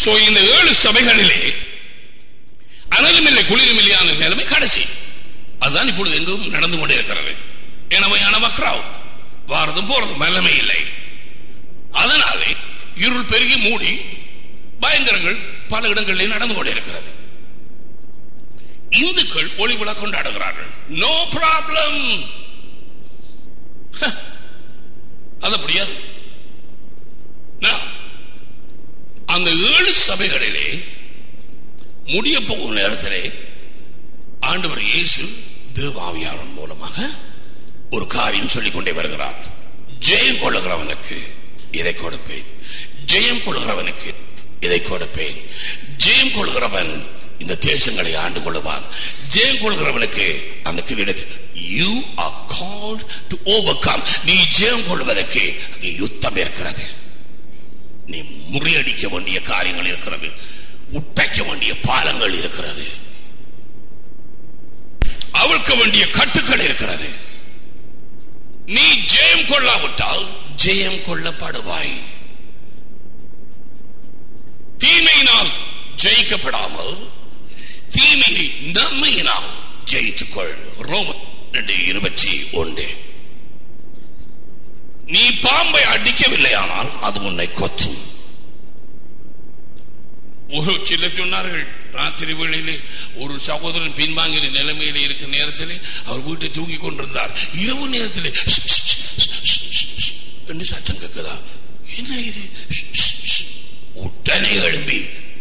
So இந்த ஏழு சபைகளிலே அனலும் இல்லை குளிரும் இல்லையான நிலைமை கடைசி அதுதான் இப்பொழுது எங்கும் நடந்து கொண்டே இருக்கிறது எனவே அனவக்ராவ் வாரதும் போறதும் வல்லமை இல்லை அதனாலே இருள் பெருகி மூடி பயங்கரங்கள் பல இடங்களிலே நடந்து கொண்டே இருக்கிறது இந்துக்கள் ஒளி விழா கொண்டாடுகிறார்கள் நோ ப்ராப்ளம் அது முடியாது Now, அந்த ஏழு சபைகளிலே முடிய போகும் நேரத்திலே ஆண்டவர் இயேசு தேவாவியாரன் மூலமாக ஒரு காரியம் சொல்லிக் கொண்டே வருகிறார் ஜெயம் கொள்ளுகிறவனுக்கு இதை கொடுப்பேன் ஜெயம் கொள்ளுகிறவனுக்கு இதை கொடுப்பேன் ஜெயம் கொள்கிறவன் இந்த தேசங்களை ஆண்டு கொள்ளுவான் ஜெயம் கொள்கிறவனுக்கு அந்த கிரீடத்தை you are called to overcome நீ ஜெயம் கொள்வதற்கு அங்கே யுத்தம் இருக்கிறது நீ முறியடிக்க வேண்டிய காரியங்கள் இருக்கிறது உடைக்க வேண்டிய பாலங்கள் இருக்கிறது அவிழ்க்க வேண்டிய கட்டுக்கள் இருக்கிறது நீ ஜெயம் கொள்ளாவிட்டால் ஜெயம் கொள்ளப்படுவாய் தீமையினால் ஜெயிக்கப்படாமல் தீமையை நன்மையினால் ஜெயித்துக்கொள் ரோம ரெண்டு இருபத்தி ஒன்று நீ பாம்பை அடிக்கவில்லையானால் அது உன்னை கொத்தும் ஒரு சிலர் சொன்னார்கள் ராத்திரி வேளையிலே ஒரு சகோதரன் பின்வாங்கின நிலைமையில இருக்கிற நேரத்திலே அவர் வீட்டை தூங்கி கொண்டிருந்தார் இரவு நேரத்திலே என்று சத்தம் கேட்குதா என்ன இது உடனே எழும்பி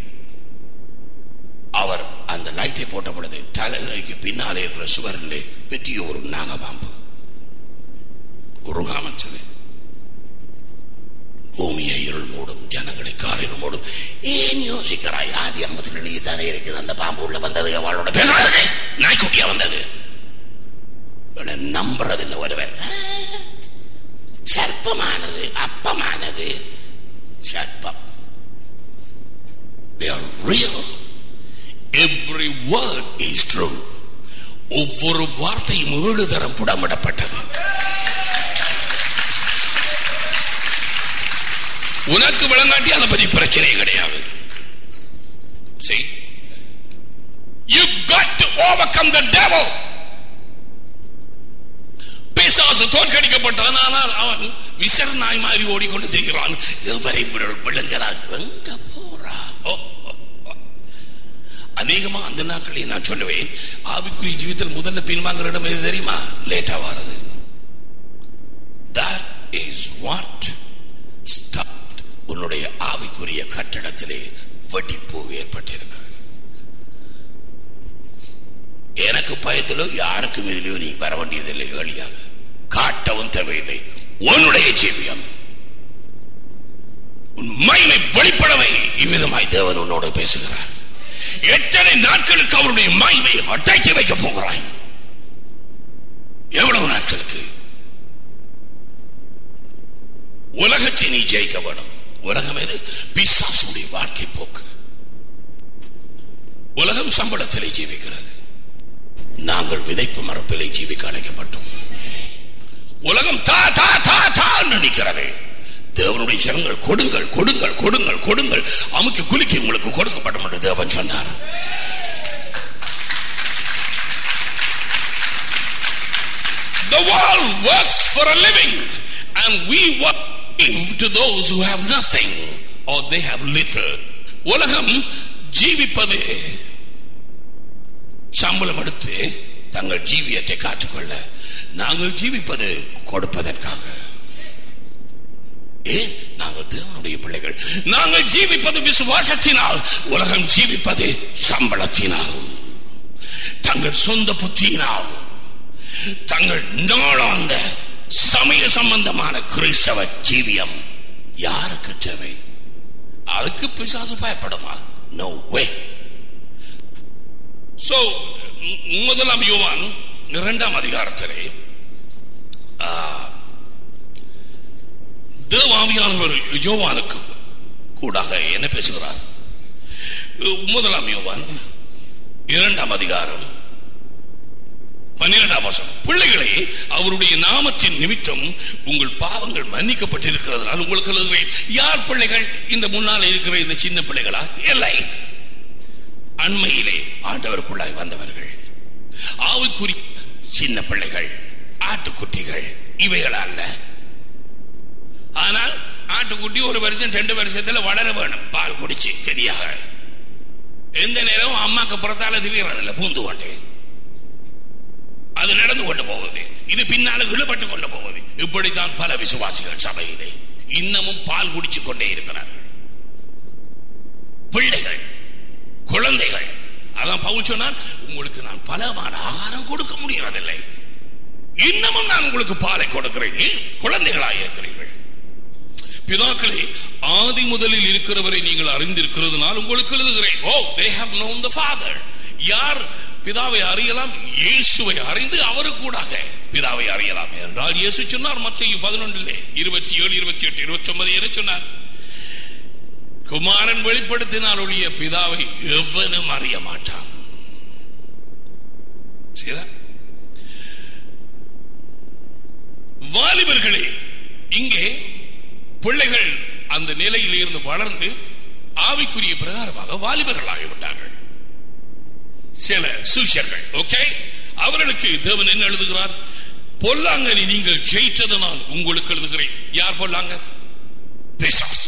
அவர் அந்த லைட்டை போட்ட பொழுது தலைக்கு பின்னாலே இருக்கிற சுவரிலே பெற்றிய ஒரு நாகபாம்பு ஒரு காமச்சது பூமியை இருள் மூடும் ஜனங்களை காரில் மூடும் ஏன் யோசிக்கிறாய் ஆதி அம்மத்தில் எழுதி தானே இருக்குது அந்த பாம்பு உள்ள வந்தது அவளோட பேசாதே நாய்க்குட்டியா வந்தது இவளை நம்புறதில்லை ஒருவர் சர்ப்பமானது அப்பமானது சர்ப்பம் They are real. Every word is true. ஒவ்வொரு வார்த்தையும் ஏழு தரம் புடமிடப்பட்டது உனக்கு விளங்காட்டி அதை பத்தி பிரச்சனை கிடையாது See? You got to overcome the devil. பிசாசு தோற்கடிக்கப்பட்டான் ஆனால் அவன் விசர நாய் மாதிரி ஓடிக்கொண்டு திரிகிறான் எவரை விரல் விழுங்கலாம் எங்க போறா ஓ, ஓ, ஓ. அநேகமா அந்த நாட்களில் நான் சொல்லுவேன் ஆவிக்குரிய ஜீவிதத்தில் முதல்ல பின்வாங்குற இடம் எது தெரியுமா லேட்டா வர்றது that is what start உன்னுடைய ஆவிக்குரிய கட்டடத்திலே வெடிப்பு ஏற்பட்டிருக்கிறது எனக்கு பயத்திலோ யாருக்கும் இதிலோ நீ வர வேண்டியதில்லை எளியாக காட்டவும் தேவையில்லை உன்னுடைய ஜீவியம் உன் மகிமை வெளிப்படவை இவ்விதமாய் தேவன் உன்னோடு பேசுகிறார் எத்தனை நாட்களுக்கு அவருடைய மகிமையை அடைக்கி வைக்க போகிறாய் எவ்வளவு நாட்களுக்கு உலகத்தை நீ ஜெயிக்க வேணும் உலகம் எது பிசாசுடைய வாழ்க்கை போக்கு உலகம் சம்பளத்திலே ஜீவிக்கிறது நாங்கள் விதைப்பு மரப்பிலே ஜீவிக்க அழைக்கப்பட்டோம் உலகம் தா தா தா தா நினைக்கிறது தேவனுடைய ஜனங்கள் கொடுங்கள் கொடுங்கள் கொடுங்கள் கொடுங்கள் அமுக்கி குலுக்கி உங்களுக்கு கொடுக்கப்படும் என்று தேவன் சொன்னார் The world works for a living and we work to those who have nothing or they have little. உலகம் ஜீவிப்பது சம்பளம் எடுத்து தங்கள் ஜீவியத்தை காத்துக்கொள்ள நாங்கள் ஜீவிப்பது கொடுப்பதற்காக ஏன் நாங்கள் தேவனுடைய பிள்ளைகள் நாங்கள் ஜீவிப்பது விசுவாசத்தினால் உலகம் ஜீவிப்பது சம்பளத்தினால் தங்கள் சொந்த புத்தியினால் தங்கள் நாளாந்த சமய சம்பந்தமான கிறிஸ்தவ ஜீவியம் யாருக்கு தேவை அதுக்கு பிசாசு பயப்படுமா நோ வே சோ முதலாம் யோவான் இரண்டாம் அதிகாரத்திலே ஆ, தேவாவியானவர் யோவானுக்கு கூடாக என்ன பேசுகிறார் முதலாம் யோவான் இரண்டாம் அதிகாரம் பன்னிரெண்டாம் வசனம் பிள்ளைகளே அவருடைய நாமத்தின் நிமித்தம் உங்கள் பாவங்கள் மன்னிக்கப்பட்டிருக்கிறதுனால் உங்களுக்கு எழுதுகிறேன் யார் பிள்ளைகள் இந்த முன்னால இருக்கிற இந்த சின்ன பிள்ளைகளா இல்லை அண்மையிலே ஆண்டவருக்குள்ளாய் வந்தவர்கள் ஆவிக்குறி சின்ன பிள்ளைகள் ஆட்டுக்குட்டிகள் இவைகள் அல்ல ஆனால் ஆட்டுக்குட்டி ஒரு வருஷம் ரெண்டு வருஷத்துல வளர வேணும் பால் குடிச்சு கதியாக எந்த நேரம் அம்மாக்கு புறத்தால திரியறதில்ல பூந்து கொண்டு அது நடந்து கொண்டு போகுது இது பின்னால இழுபட்டு கொண்டு போகுது இப்படித்தான் பல விசுவாசிகள் சபையிலே இன்னமும் பால் குடிச்சு கொண்டே இருக்கிறார்கள் பிள்ளைகள் குழந்தைகள் அதான் பவுல் சொன்னான் உங்களுக்கு நான் பலமான ஆகாரம் கொடுக்க முடியறதில்லை இன்னமும் நான் உங்களுக்கு பாலை கொடுக்கிறேன் ஏன் குழந்தைகளாக இருக்கிறீர்கள் பிதாக்களே ஆதி முதலில் இருக்கிறவரை நீங்கள் அறிந்திருக்கிறதுனால் உங்களுக்கு எழுதுகிறேன் oh they have known the father யார் பிதாவை அறியலாம் இயேசுவை அறிந்து அவருக்கு கூடாக பிதாவை அறியலாம் என்றால் இயேசு சொன்னார் மத்திய பதினொன்றிலே இருபத்தி ஏழு இருபத்தி எட்டு இருபத்தி ஒன்பது என சொன்னார் குமாரன் வெளிப்படுத்தினால் ஒழிய பிதாவை எவனும் அறிய மாட்டான் சரிதா வாலிபர்களே இங்கே பிள்ளைகள் அந்த நிலையில் இருந்து வளர்ந்து ஆவிக்குரிய பிரகாரமாக வாலிபர்கள் ஆகிவிட்டார்கள் சில சூஷர்கள் ஓகே அவர்களுக்கு தேவன் என்ன எழுதுகிறார் பொல்லாங்கனி நீங்கள் ஜெயித்ததனால் உங்களுக்கு எழுதுகிறேன் யார் பொல்லாங்க பிசாஸ்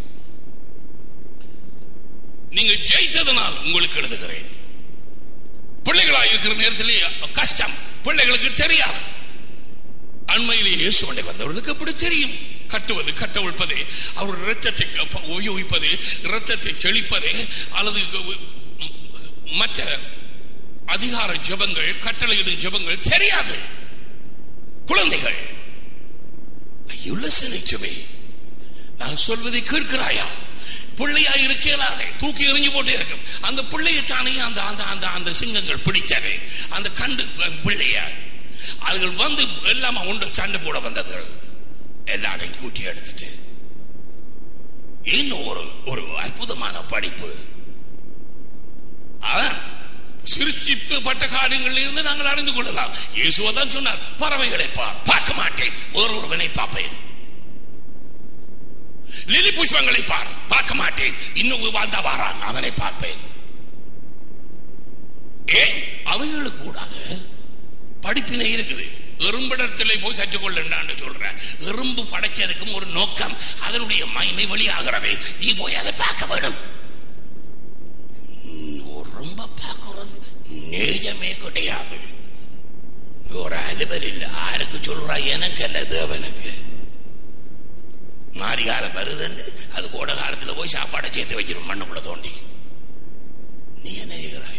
நீங்க ஜெயித்ததனால் உங்களுக்கு எழுதுகிறேன் பிள்ளைகளாக இருக்கிற நேரத்திலே கஷ்டம் பிள்ளைகளுக்கு தெரியாது அண்மையிலே இயேசுவண்டை வந்தவர்களுக்கு எப்படி தெரியும் கட்டுவது கட்டவிழ்ப்பதே அவர் இரத்தத்தை உபயோகிப்பது இரத்தத்தை செழிப்பதே அல்லது மற்ற அதிகார ஜபங்கள் கட்டளையிடும் ஜபங்கள் தெரியாது குழந்தைகள் நான் சொல்வதை கேட்கிறாயா பிள்ளையா இருக்கலாதே தூக்கி எறிஞ்சு போட்டே இருக்கும் அந்த பிள்ளையை தானே அந்த அந்த அந்த அந்த சிங்கங்கள் பிடிச்சது அந்த கண்டு பிள்ளைய அதுகள் வந்து எல்லாமே ஒன்று சண்டை போட வந்ததுகள் எல்லாரையும் கூட்டி எடுத்துட்டு இன்னும் ஒரு ஒரு அற்புதமான படிப்பு அதான் சிரிச்சிப்பட்ட காரியங்களில் இருந்து நாங்கள் அறிந்து கொள்ளலாம் இயேசுவா தான் சொன்னார் பறவைகளை பார் பார்க்க மாட்டேன் ஒருவனை பார்ப்பேன் லிலி புஷ்பங்களை பார் பார்க்க மாட்டேன் இன்னும் வாழ்ந்தா வாரான் அவனை பார்ப்பேன் ஏன் அவைகளுக்கு கூடாக படிப்பினை இருக்குது எறும்பிடத்திலே போய் கற்றுக்கொள்ள சொல்றேன் எறும்பு படைச்சதுக்கும் ஒரு நோக்கம் அதனுடைய மகிமை வெளியாகிறது நீ போய் அதை பார்க்க வேணும் ரொம்ப பார்க்கறது நேஜமே கிடையாது ஒரு அலுவல் இல்லை யாருக்கு சொல்றா எனக்கு அல்ல தேவனுக்கு மாறி காலம் வருதுன்னு அது கோட காலத்தில் போய் சாப்பாடை சேர்த்து வச்சிடும் மண்ணுக்குள்ள தோண்டி நீ என்ன செய்கிறாய்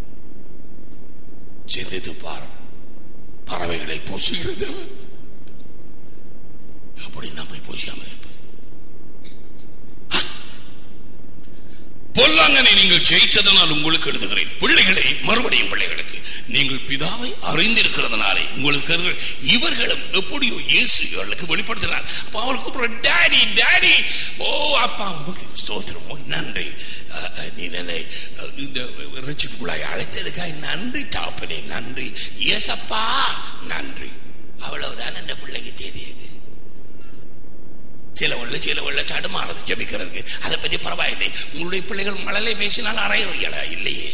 சிந்தித்து பார் பறவைகளை போசுகிறது அப்படி நம்மை போசியாமல் இருப்பது பொல்லாங்கனை நீங்கள் ஜெயிச்சதனால் உங்களுக்கு எழுதுகிறேன் பிள்ளைகளை மறுபடியும் பிள்ளைகளுக்கு நீங்கள் பிதாவை அறிந்திருக்கிறதுனாலே உங்களுக்கு இவர்களும் எப்படியோ இயேசு இவர்களுக்கு வெளிப்படுத்தினார் அப்ப அவளுக்கு அப்புறம் டாடி டாடி ஓ அப்பா ஸ்தோத்திரம் நன்றி நீர் என்னை இந்த ரிச்சுக்குள்ளாய் அழைத்ததுக்காய் நன்றி தாப்பனே நன்றி ஏசப்பா நன்றி அவ்வளவுதான் இந்த பிள்ளைக்கு தெரியுது சில உள்ள சில உள்ள தடுமாறது ஜபிக்கிறதுக்கு அதை பற்றி பரவாயில்லை உங்களுடைய பிள்ளைகள் மழலை பேசினால் அறையறீங்களா இல்லையே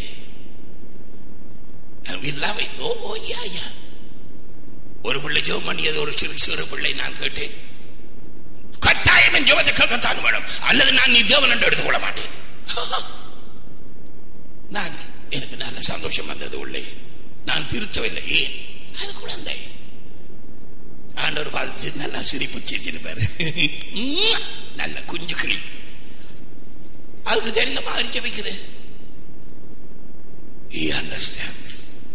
ஒரு பிள்ளை ஜோம் பண்ணியது ஒரு சிறு சிறு பிள்ளை நான் கேட்டேன் கட்டாயம் என் ஜோபத்தை கேட்கத்தான் வேணும் அல்லது நான் நீ தேவன் என்று எடுத்துக்கொள்ள மாட்டேன் நான் எனக்கு நல்ல சந்தோஷம் வந்தது உள்ளே நான் திருத்தவில்லை ஏன் அது குழந்தை ஆண்டவர் பார்த்து நல்லா சிரிப்பு சிரிச்சிருப்பாரு நல்ல குஞ்சு கிளி அதுக்கு தெரிந்த மாதிரி ஜபிக்குது He understands.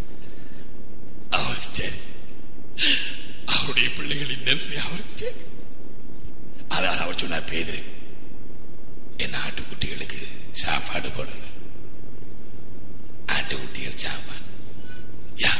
அவர் சரி அவருடைய பிள்ளைகளின் நிலைமை அவருக்கு சரி அதான் அவர் சொன்னார் பேதரு என் ஆட்டுக்குட்டிகளுக்கு சாப்பாடு போடணும் ஆட்டுக்குட்டிகள் சாப்பாடு யா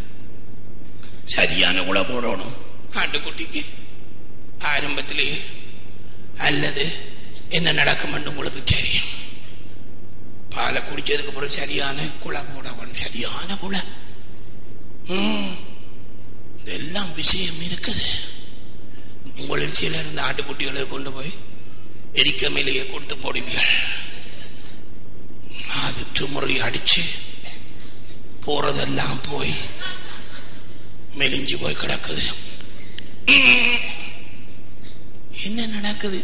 சரியான உழ போடணும் ஆட்டுக்குட்டிக்கு ஆரம்பத்திலேயே அல்லது என்ன நடக்கும் உங்களுக்கு தெரியும் பாலை குடிச்சதுக்கு அப்புறம் சரியான குளை போடணும் சரியான குளை ம், இதெல்லாம் விஷயம் இருக்குது உங்களில் சிலர் இந்த ஆட்டுக்குட்டிகளை கொண்டு போய் எரிக்க மேலேயே கொடுத்து போடுவீர்கள் அது துமுறை அடிச்சு போறதெல்லாம் போய் மெலிஞ்சு போய் கிடக்குது ம். என்ன நடக்குது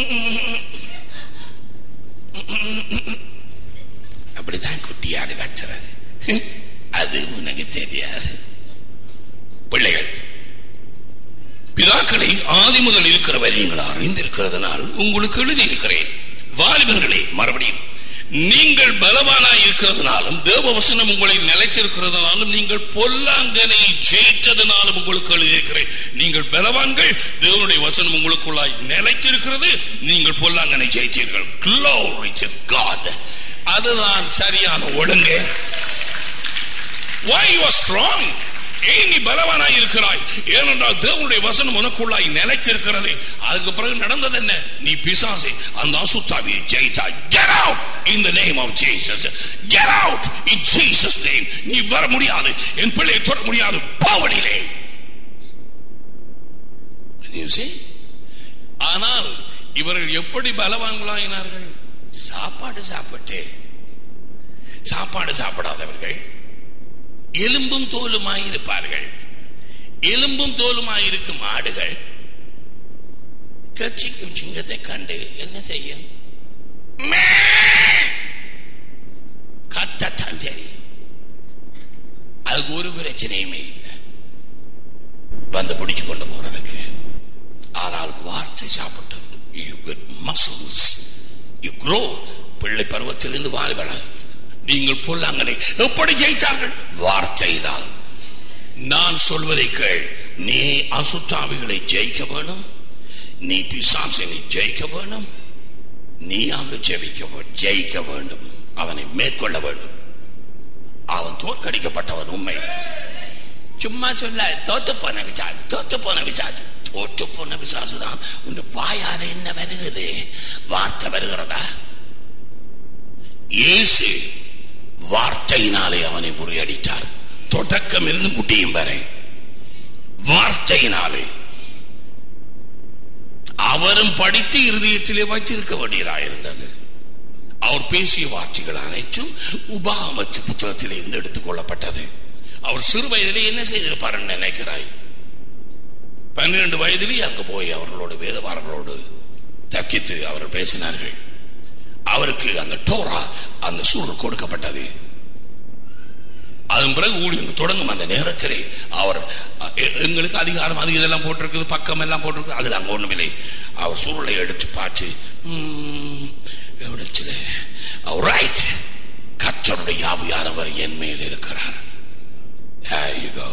அப்படிதான் குட்டியாடு கத்துறது அது உனக்கு தெரியாது பிள்ளைகள் பிதாக்களை ஆதி முதல் இருக்கிறவர் நீங்கள் அறிந்திருக்கிறதுனால் உங்களுக்கு எழுதியிருக்கிறேன் வாலிபர்களே மறுபடியும் நீங்கள் பலவானாய் இருக்கிறதுனாலும் தேவ வசனம் உங்களை நிலைத்திருக்கிறதுனாலும் நீங்கள் பொல்லாங்கனை ஜெயித்ததுனாலும் உங்களுக்கு எழுதியிருக்கிறேன் நீங்கள் பலவான்கள் தேவனுடைய வசனம் உங்களுக்குள்ளாய் நிலைத்திருக்கிறது நீங்கள் பொல்லாங்கனை ஜெயித்தீர்கள் Glory to God அதுதான் சரியான ஒழுங்கு why you are strong ஏன் நீ பலவானாய் இருக்கிறாய் ஏனென்றால் தேவனுடைய வசனம் உனக்குள்ளாய் நிலைச்சிருக்கிறது அதுக்கு பிறகு நடந்தது என்ன நீ பிசாசை அந்த அசுத்தாவியை ஜெயித்தாய் get out in the name of Jesus get out in Jesus name நீ வர முடியாது என் பிள்ளையை தொட முடியாது பாவனிலே You see? ஆனால் இவர்கள் எப்படி பலவான்களாயினார்கள் சாப்பாடு சாப்பிட்டு சாப்பாடு சாப்பிடாதவர்கள் எலும்பும் தோலுமாய் இருப்பார்கள் எலும்பும் தோலுமாய் இருக்கும் ஆடுகள் கட்சிக்கும் சிங்கத்தை கண்டு என்ன செய்யும் மே! கத்தத்தான் தெரியும் அதுக்கு ஒரு பிரச்சனையுமே இல்லை வந்து பிடிச்சு கொண்டு போறதுக்கு ஆனால் வார்த்தை சாப்பிட்டது you get muscles you grow பிள்ளை பருவத்திலிருந்து வாழ்வழ நீங்கள் பொல்லாங்கலை எப்படி ஜெயித்தார்கள் வார்த்தைதான் நான் சொல்வதை கேள் நீ அசுத்தாவிகளை ஜெயிக்க வேணும் நீ பிசாசினை ஜெயிக்க வேணும் நீ அங்கு ஜெயிக்க வே- ஜெயிக்க வேண்டும் அவனை மேற்கொள்ள வேண்டும் அவன் தோற்கடிக்கப்பட்டவன் உண்மை சும்மா சொல்ல தோத்து போன விசாசு தோத்து போன விசாசு தோத்து போன விசாசு தான் உன் வாயால என்ன வருகிறது வார்த்தை வருகிறதா இயேசு வார்த்தையினாலே அவனை முறியடித்தார் தொடக்கம் இருந்து முடியும் வரை வார்த்தையினாலே அவரும் படித்து இருதயத்திலே வைத்திருக்க வேண்டியதாக இருந்தது அவர் பேசிய வார்த்தைகள் அனைத்தும் உபாகம புத்தகத்திலே இருந்து எடுத்துக் கொள்ளப்பட்டது அவர் சிறு வயதிலே என்ன செய்திருப்பார் நினைக்கிறாய் பன்னிரண்டு வயதிலே அங்கு போய் அவர்களோடு வேதவாரர்களோடு தக்கித்து அவர் பேசினார்கள் அவருக்கு அந்த டோரா அந்த சூழல் கொடுக்கப்பட்டது அதன் பிறகு ஊழியம் தொடங்கும் அந்த நேரத்திலே அவர் எ- எங்களுக்கு அதிகாரம் அது இதெல்லாம் போட்டிருக்குது பக்கம் எல்லாம் போட்டிருக்குது அதில் அங்கே ஒண்ணுமில்லை அவர் சூழலை எடுத்து பார்த்து "ம், எவ்வளவு அவர் ரைட் கற்றருடைய ஆவியானவர் என் மேல் இருக்கிறார் There you go.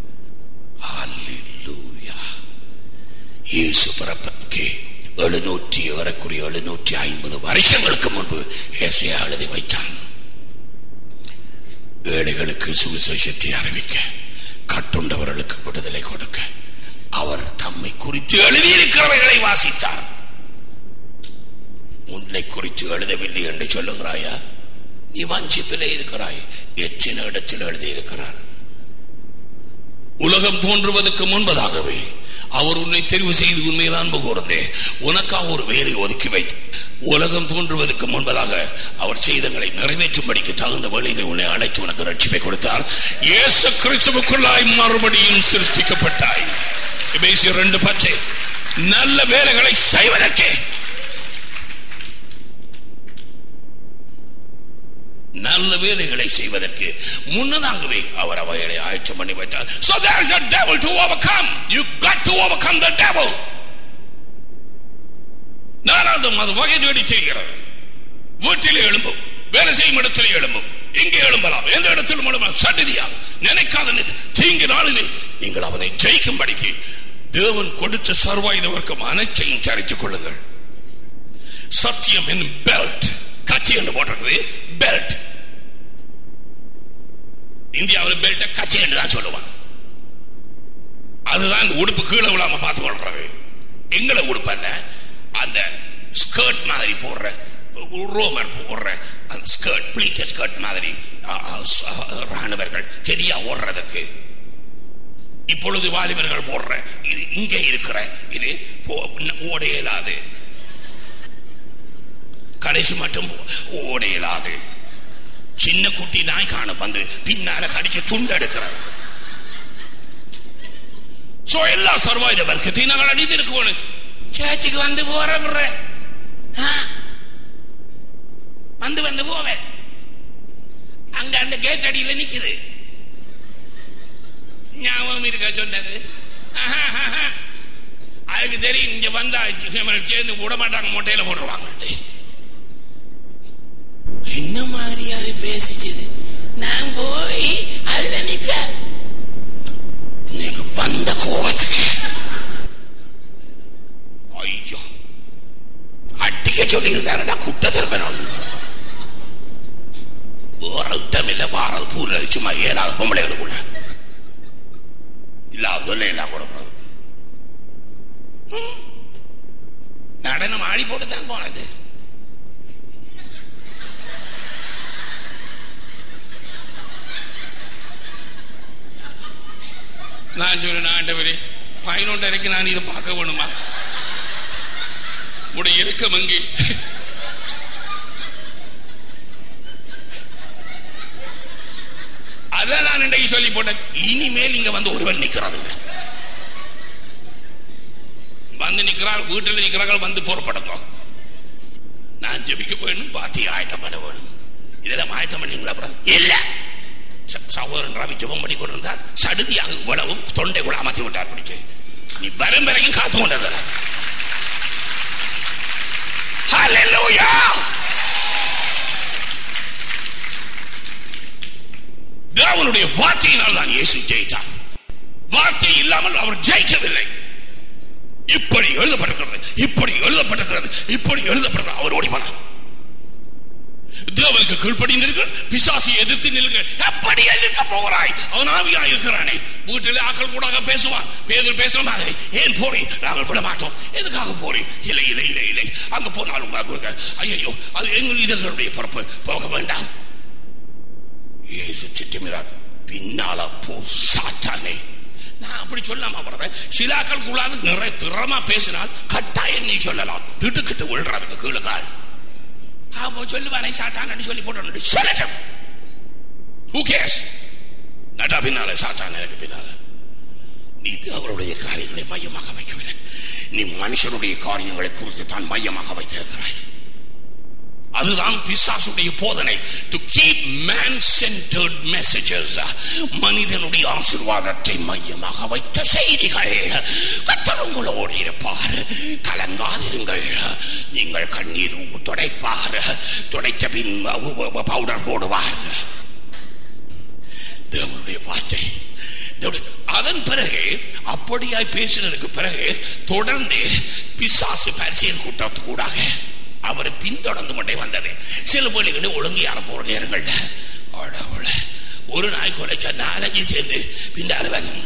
Hallelujah. இயேசு பிறப்பதற்கு எழுநூற்றி ஏறக்குறைய எழுநூற்றி ஐம்பது வருஷங்களுக்கு முன்பு ஏசையா எழுதி வைத்தான் ஏழைகளுக்கு சுவிசேஷத்தை அறிவிக்க கட்டுண்டவர்களுக்கு விடுதலை கொடுக்க அவர் தம்மை குறித்து எழுதியிருக்கிறவைகளை வாசித்தார் உன்னை குறித்து எழுதவில்லை என்று சொல்லுகிறாயா நீ வஞ்சிப்பிலே இருக்கிறாய் எத்தனை இடத்தில் எழுதியிருக்கிறார் உலகம் தோன்றுவதற்கு முன்பதாகவே அவர் உன்னை தெரிவு செய்து உண்மையில் அன்பு கூர்ந்தே உனக்காக ஒரு வேலை ஒதுக்கி வைத்து உலகம் தோன்றுவதற்கு முன்பதாக அவர் செய்தங்களை நிறைவேற்றும்படிக்கு தகுந்த வழியிலே உன்னை அழைத்து உனக்கு ரட்சிப்பை கொடுத்தார் இயேசு கிறிஸ்துவுக்குள்ளாய் மறுபடியும் சிருஷ்டிக்கப்பட்டாய் எபேசியர் ரெண்டு பச்சை நல்ல வேலைகளை செய்வதற்கே நல்ல வேலைகளை செய்வதற்கு முன்னதாகவே அவர் அவைகளை ஆயத்தம் பண்ணி வைத்தார் so there is a devil to overcome you got to overcome the devil நாலாவதும் அது வகை தேடி தெரிகிறது வீட்டிலே எழும்பும் வேலை செய்யும் இடத்திலே எழும்பும் எங்கே எழும்பலாம் எந்த இடத்திலும் எழும்பலாம் சடுதியாக நினைக்காத நி- தீங்கு நாளிலே நீங்கள் அவனை ஜெயிக்கும்படிக்கு தேவன் கொடுத்த சர்வாயுத வர்க்கம் அனைத்தையும் தரித்துக் கொள்ளுங்கள் சத்தியம் என்னும் பெல்ட் கட்சி என்று போட்டிருக்குது பெல்ட் இந்தியாவில் பெல்ட் கட்சி என்று தான் சொல்லுவான் அதுதான் இந்த உடுப்பு கீழே விழாம பார்த்து கொள்றது எங்களை உடுப்பு அல்ல அந்த ஸ்கர்ட் மாதிரி போடுற ரோமர் போடுற அந்த ஸ்கர்ட் பிளீட்ட ஸ்கர்ட் மாதிரி அ, அ, ச- ராணுவர்கள் கெரியா ஓடுறதுக்கு இப்பொழுது வாலிபர்கள் போடுற இது இங்கே இருக்கிற இது போ- ஓட இயலாது கடைசி மட்டும் ஓட இயலாது சின்ன குட்டி நாய் காண வந்து பின்னால கடிச்சு துண்டு எடுக்கிறது சோ எல்லா சர்வாயுத வர்க்கத்தையும் நாங்கள் அடித்து இருக்கணும் சேர்ச்சுக்கு வந்து போற விடுற ஆ? வந்து வந்து போவேன் அங்க அந்த கேட் அடியில நிக்குது ஞாபகம் இருக்கா சொன்னது ஆஹா, ஆஹா. அதுக்கு தெரியும் இங்க வந்தா சேர்ந்து விட மாட்டாங்க மொட்டையில போட்டுருவாங்க என்ன மாதிரி அது பேசிச்சது நான் போய் அதுல நிப்பேன் நீங்க வந்த கோவத்துக்கு ஐயோ அடிக்க சொல்லி இருந்தாருடா குட்ட திருப்பணும் வேற இட்டம் இல்ல பாரது பூர்ல சும்மா ஏழாவது பொம்பளைகளுக்குள்ள இல்லாத எல்லாம் கொடுக்கறது ம். நடனம் ஆடி போட்டு தான் போனது நான் சொன்னேன் ஆண்டவரே பதினொன்றரைக்கு நான் இதை பார்க்க வேணுமா உடைய இருக்கம் அங்கே அதான் நான் இன்றைக்கு சொல்லி போட்டேன் இனிமேல் இங்க வந்து ஒருவன் நிக்கிறது இல்லை வந்து நிக்கிறாள் வீட்டில் நிக்கிறார்கள் வந்து புறப்படுங்க நான் ஜெபிக்க வேணும் பாத்தி ஆயத்தம் பண்ண வேணும் இதெல்லாம் ஆயத்தம் பண்ணீங்களா பிரதர்? இல்ல ச- சகோதரன் ரவி ஜெபம் பண்ணி கொண்டிருந்தார் சடுதியாக இவ்வளவும் தொண்டை கூட அமர்த்தி விட்டார் பிடிச்சு நீ வரும் வரைக்கும் காத்து கொண்டது Hallelujah! தேவனுடைய வார்த்தையினால் தான் இயேசு ஜெயித்தார் வார்த்தை இல்லாமல் அவர் ஜெயிக்கவில்லை இப்படி எழுதப்பட்டிருக்கிறது இப்படி எழுதப்பட்டிருக்கிறது இப்படி எழுதப்பட்டிருக்கிறது அவர் ஓடி போனார் தேவனுக்கு கீழ்ப்படிந்தீர்கள் பிசாசை எதிர்த்து நில்லுங்கள் எப்படி எதிர்க்க போகிறாய் அவன் ஆவியா இருக்கிறானே வீட்டில் ஆக்கள் கூட பேசுவான் பேதர் பேசுற மாதிரி ஏன் போறி நாங்கள் விட மாட்டோம் எதுக்காக போறி இல்லை இல்லை இல்லை இல்லை அங்க போனாலும் உங்களுக்கு ஐயோ அது எங்கள் இதர்களுடைய பொறுப்பு போக வேண்டாம் இயேசு திட்டமிறார் பின்னால போ சாத்தானே நான் அப்படி சொல்லாம வரத சிலாக்களுக்குள்ளாது நிறைய திறமா பேசினால் கட்டாயம் நீ சொல்லலாம் திட்டுக்கிட்டு விழுறதுக்கு கீழுக்கால் அப்போ சொல்லுவானே சாத்தான் சொல்லி போட்டு சொல்லட்டும் Who cares? நடா பின்னால சாத்தான் எனக்கு பின்னால நீ அவருடைய காரியங்களை மையமாக வைக்கவில்லை நீ மனுஷனுடைய காரியங்களை குறித்து தான் மையமாக வைத்திருக்கிறாய் அதுதான் பிசாசுடைய போதனை to keep man centred messages மனிதனுடைய ஆசீர்வாதத்தை மையமாக வைத்த செய்திகள் கத்தர் உங்களோடு இருப்பார் கலங்காதிருங்கள் நீங்கள் கண்ணீர் துடைப்பார் துடைத்த பின் பவுடர் போடுவார் தேவனுடைய வார்த்தை தேவனுடைய- அதன் பிறகு அப்படியாய் பேசினதுக்கு பிறகு தொடர்ந்து பிசாசு பரிசீல் கூட்டத்துக்கூடாக அவர் பின்தொடர்ந்து கொண்டே வந்தது சில பள்ளிகளில் ஒழுங்கியான போற நேரங்கள்ல அடவுள, ஒரு நாய் குறைச்சா நாலஞ்சு சேர்ந்து பின்னால வரும்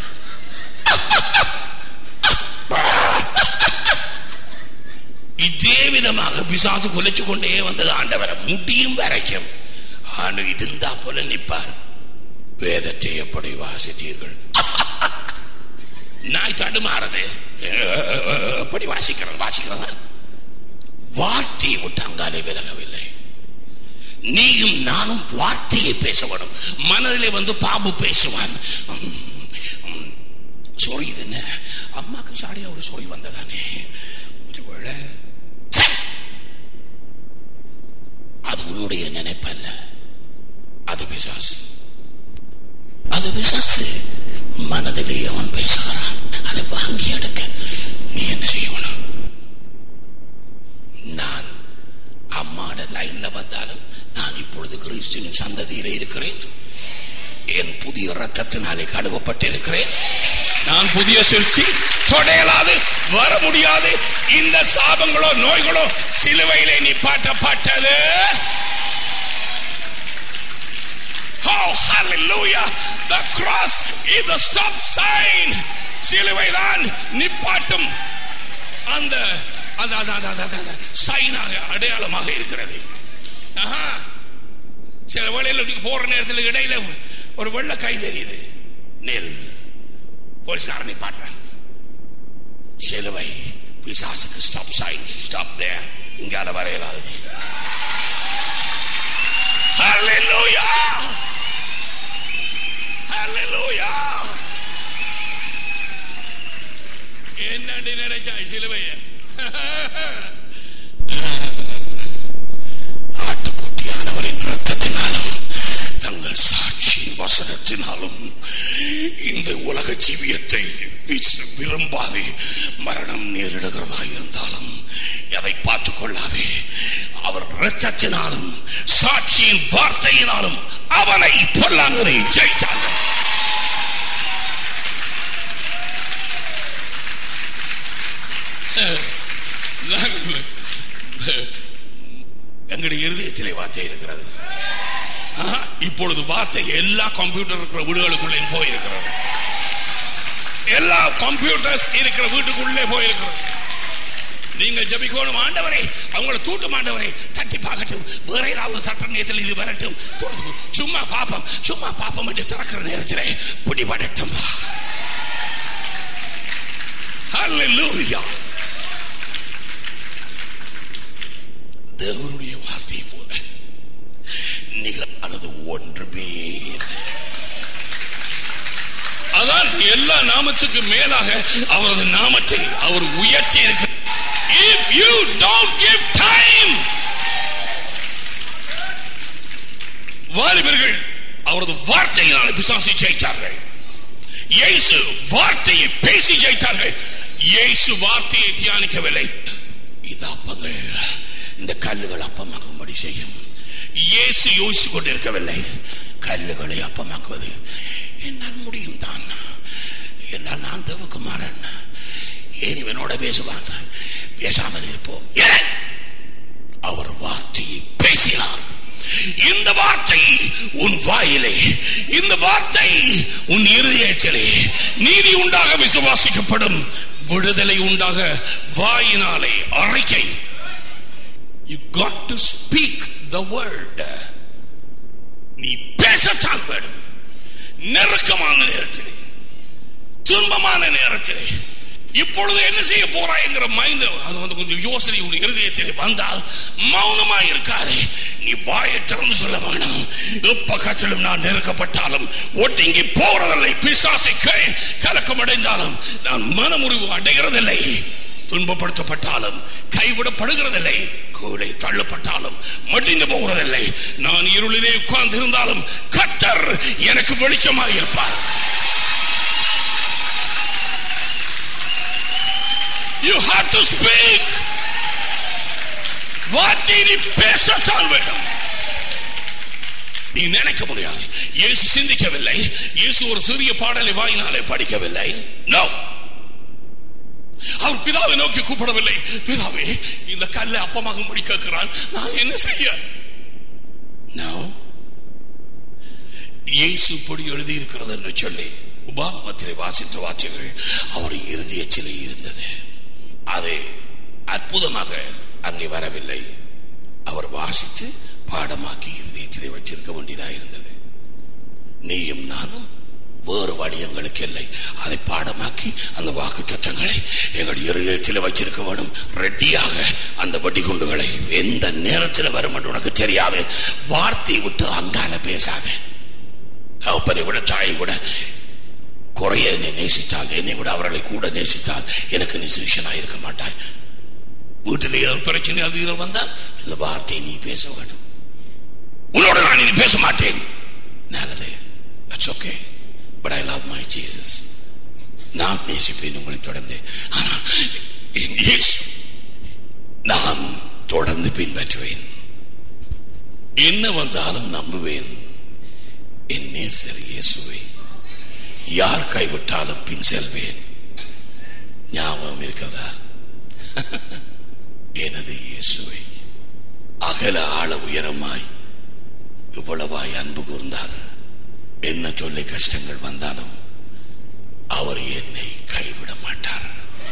இதே விதமாக பிசாசு குலைச்சு கொண்டே வந்தது ஆண்டவரை முட்டியும் வரைக்கும் ஆண்டு இருந்தா போல நிற்பார் வேதத்தை எப்படி வாசித்தீர்கள் நாய் தடுமாறது எப்படி வாசிக்கிறது வாசிக்கிறதா வார்த்தையை விட்டு அங்காலே விலகவில்லை நீயும் நானும் வார்த்தையை பேச வேணும் மனதிலே வந்து பாம்பு பேசுவான் உம், உம், சொறி இது என்ன அம்மாக்கு சாடியா ஒரு சொறி வந்ததானே ஒருவேளை ச்சே! அது உன்னுடைய நினைப்பல்ல அது பிசாசு அது பிசாசு மனதிலே அவன் பேசுகிறான் அதை வாங்கி எடுக்க நீ என்ன செய்யணும் நான் அம்மாட லைன்ல வந்தாலும் நான் இப்பொழுது கிறிஸ்துவின் சந்ததியிலே இருக்கிறேன் என் புதிய ரத்தத்தினாலே கழுவப்பட்டிருக்கிறேன் நான் புதிய சிருஷ்டி தொடையலாது வர முடியாது இந்த சாபங்களோ நோய்களோ சிலுவையிலே நிப்பாட்டப்பட்டது Oh, hallelujah. The cross is the stop sign. சிலுவை தான் நிப்பாட்டும் அந்த அந்த அந்த அந்த அந்த- அந்த சைனாக அடையாளமாக இருக்கிறது ஆஹா சில வேளையில் இப்படி போற நேரத்தில் இடையில ஒரு வெள்ளை கை தெரியுது நெல் போலீஸ்காரனை பாடுறேன் சிலுவை பிசாசுக்கு ஸ்டாப் சைன் ஸ்டாப் தேர் இங்கால வரையலாது Hallelujah! Hallelujah! என்னடி நினைச்சாய் சிலுவைய ஆட்டுக்குட்டியானவரின் ரத்தத்தினாலும் தங்கள் சாட்சியின் வசனத்தினாலும் இந்த உலக ஜீவியத்தை விஸ்- விரும்பாதே மரணம் நேரிடுகிறதா இருந்தாலும் எதை பார்த்துக் கொள்ளாதே அவர் ரத்தத்தினாலும் சாட்சியின் வார்த்தையினாலும் அவனை பொல்லாங்கனை ஜெயித்தார்கள் நாங்கள் எங்களுடைய இருதயத்திலே வார்த்தை இருக்கிறது ஆஹா, இப்பொழுது வார்த்தை எல்லா கம்ப்யூட்டர் இருக்கிற வீடுகளுக்குள்ளேயும் போயிருக்கிறது எல்லா கம்ப்யூட்டர்ஸ் இருக்கிற வீட்டுக்குள்ளே போயிருக்கிறது நீங்கள் ஜபிக்கணும் ஆண்டவரே அவங்கள தூட்டும் ஆண்டவரே தட்டி பார்க்கட்டும் வேற ஏதாவது சட்ட நேரத்தில் இது வரட்டும் தொ- சும்மா பாப்பம் சும்மா பாப்பம் என்று திறக்கிற நேரத்தில் பிடிபடட்டும் Hallelujah. தேவனுடைய வார்த்தை போல நிகழானது ஒன்றுமே இல்லை. அதான் எல்லா நாமத்துக்கு மேலாக அவரது நாமத்தை அவர் உயர்த்தி இருக்கிறார் if you don't give time வாலிபர்கள் அவரது வார்த்தையினால் பிசாசை ஜெயித்தார்கள் இயேசு வார்த்தையை பேசி ஜெயித்தார்கள் இயேசு வார்த்தையை தியானிக்கவில்லை இது அப்பங்கள் இந்த கல்லுகள் அப்பமாக்கும்படி செய்யும் இயேசு யோசித்துக் கொண்டிருக்கவில்லை கல்லுகளை அப்பமாக்குவது என்னால் முடியும் தான் என்னால் நான் தேவகுமாரன் ஏன் இவனோட பேசுவாங்க பேசாமல் இருப்போம் ஏன் அவர் வார்த்தையை பேசினார் இந்த வார்த்தை உன் வாயிலே இந்த வார்த்தை உன் இருதயத்திலே நீதி உண்டாக விசுவாசிக்கப்படும் விடுதலை உண்டாக வாயினாலே அறிக்கை you got to speak the word நீ பேசத்தான் வேண்டும் நெருக்கமான நேரத்திலே துன்பமான நேரத்திலே இப்பொழுது என்ன செய்ய போறாய்ங்கிற மைண்ட் அது வந்து கொஞ்சம் யோசனை உன் இருதயத்தில் வந்தால் மௌனமா இருக்காதே நீ வாயை திறந்து சொல்ல வேணும் எப்ப கச்சலும் நான் நெருக்கப்பட்டாலும் ஒட்டிங்கி போறதில்லை பிசாசை கை- கலக்கம் அடைந்தாலும் நான் மனமுறிவு அடைகிறதில்லை துன்பப்படுத்தப்பட்டாலும் கைவிடப்படுகிறதில்லை கீழே தள்ளப்பட்டாலும் மடிந்து போகிறதில்லை நான் இருளிலே உட்கார்ந்து இருந்தாலும் கத்தர் எனக்கு வெளிச்சமாக இருப்பார் You have to speak. வார்த்தை நீ பேசத்தான் வேண்டும் நீ நினைக்க முடியாது இயேசு சிந்திக்கவில்லை இயேசு ஒரு சிறிய பாடலை வாயினாலே படிக்கவில்லை நோ அவர் பிதாவை நோக்கி கூப்பிடவில்லை பிதாவே இந்த கல்லை அப்பமாக முடி கேட்கிறான் நான் என்ன செய்ய நோ இயேசு இப்படி எழுதி இருக்கிறது என்று சொல்லி உபாகமத்திலே வாசித்த வார்த்தைகள் அவர் இருதயத்திலே இருந்தது அது அற்புதமாக அங்கே வரவில்லை அவர் வாசித்து பாடமாக்கி இருதயத்திலே வச்சிருக்க வேண்டியதாக இருந்தது நீயும் நானும் வேறு வழி எங்களுக்கு இல்லை அதை பாடமாக்கி அந்த வாக்கு சட்டங்களை எங்கள் இருதயத்தில் வச்சிருக்க வேணும் ரெடியாக அந்த வெடிகுண்டுகளை எந்த நேரத்தில் வரும் என்று உனக்கு தெரியாது வார்த்தை விட்டு அங்கால பேசாத தகப்பனை விட தாயை விட குறைய என்னை நேசித்தால் என்னை விட அவர்களை கூட நேசித்தால் எனக்கு நீ சிஷனாக இருக்க மாட்டாய் வீட்டில் ஏதாவது பிரச்சனை அது இது வந்தால் இந்த வார்த்தையை நீ பேச வேண்டும் உன்னோட நான் இனி பேச மாட்டேன் நல்லது that's okay but I love my Jesus நான் நேசிப்பேன் உங்களை தொடர்ந்து ஆனா என் இயேசு நான் தொடர்ந்து பின்பற்றுவேன் என்ன வந்தாலும் நம்புவேன் என் நேசர் இயேசுவை யார் கைவிட்டாலும் பின் செல்வேன் ஞாபகம் இருக்கிறதா எனது இயேசுவை அகல ஆழ உயரமாய் இவ்வளவாய் அன்பு கூர்ந்தார் என்ன சொல்லி கஷ்டங்கள் வந்தாலும் அவர் என்னை கைவிட மாட்டார்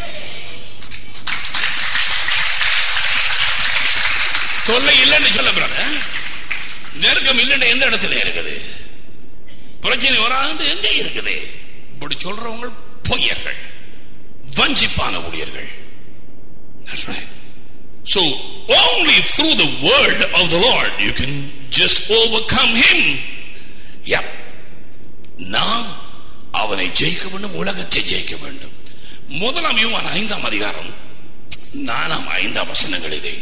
தொல்லை இல்லைன்னு சொல்ல பிரதர் நெருக்கம் இல்லைன்னு எந்த இடத்துல இருக்குது பிரச்சனை வராது எங்க இருக்குது இப்படி சொல்றவங்க பொய்யர்கள் வஞ்சிப்பான ஊழியர்கள் That's right. So only through the word of the Lord you can just overcome him. Yep. நாம் அவனை ஜெயிக்க வேண்டும் உலகத்தை ஜெயிக்க வேண்டும் முதலாம் யோவான் ஐந்தாம் அதிகாரம் நாலாம் ஐந்தாம் வசனங்களிலே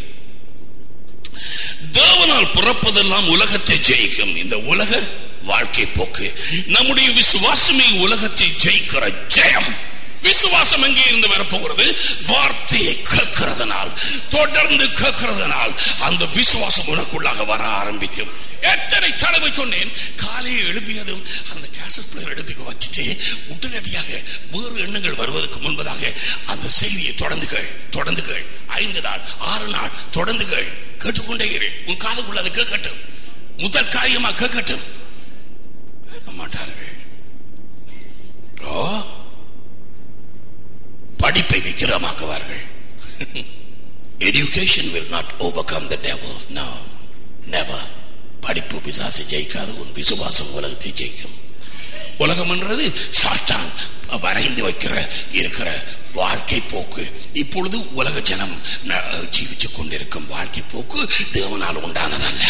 தேவனால் பிறப்பதெல்லாம் உலகத்தை ஜெயிக்கும் இந்த உலக வாழ்க்கை போக்கு நம்முடைய விசுவாசமே உலகத்தை ஜெயிக்கிற ஜெயம் விசுவாசம் எங்கே இருந்து வரப்போகிறது வார்த்தையை கேட்கிறதுனால் தொடர்ந்து கேட்கிறதுனால் அந்த விசுவாசம் உனக்குள்ளாக வர ஆரம்பிக்கும் எத்தனை தடவை சொன்னேன் காலையை எழுப்பியதும் அந்த கேசட் பிளேயர் எடுத்துக்க வச்சுட்டு உடனடியாக வேறு எண்ணங்கள் வருவதற்கு முன்பதாக அந்த செய்தியை தொடர்ந்து கேள் தொடர்ந்து கேள் ஐந்து நாள் ஆறு நாள் தொடர்ந்து கேள் கேட்டுக்கொண்டே இரு உன் காதுக்குள்ள அது கேட்கட்டும் முதல் காரியமா கேட்கட்டும் கேட்க மாட்டார்கள் ஓ படிப்பை விக்கிரமாக்குவார்கள் education will not overcome the devil no never படிப்பு பிசாசை ஜெயிக்காது உன் விசுவாசம் உலகத்தை ஜெயிக்கும் உலகம் என்றது சாத்தான் வரைந்து வைக்கிற இருக்கிற வாழ்க்கை போக்கு இப்பொழுது உலக ஜனம் ந- ஜீவித்துக் கொண்டிருக்கும் வாழ்க்கை போக்கு தேவனால் உண்டானதல்ல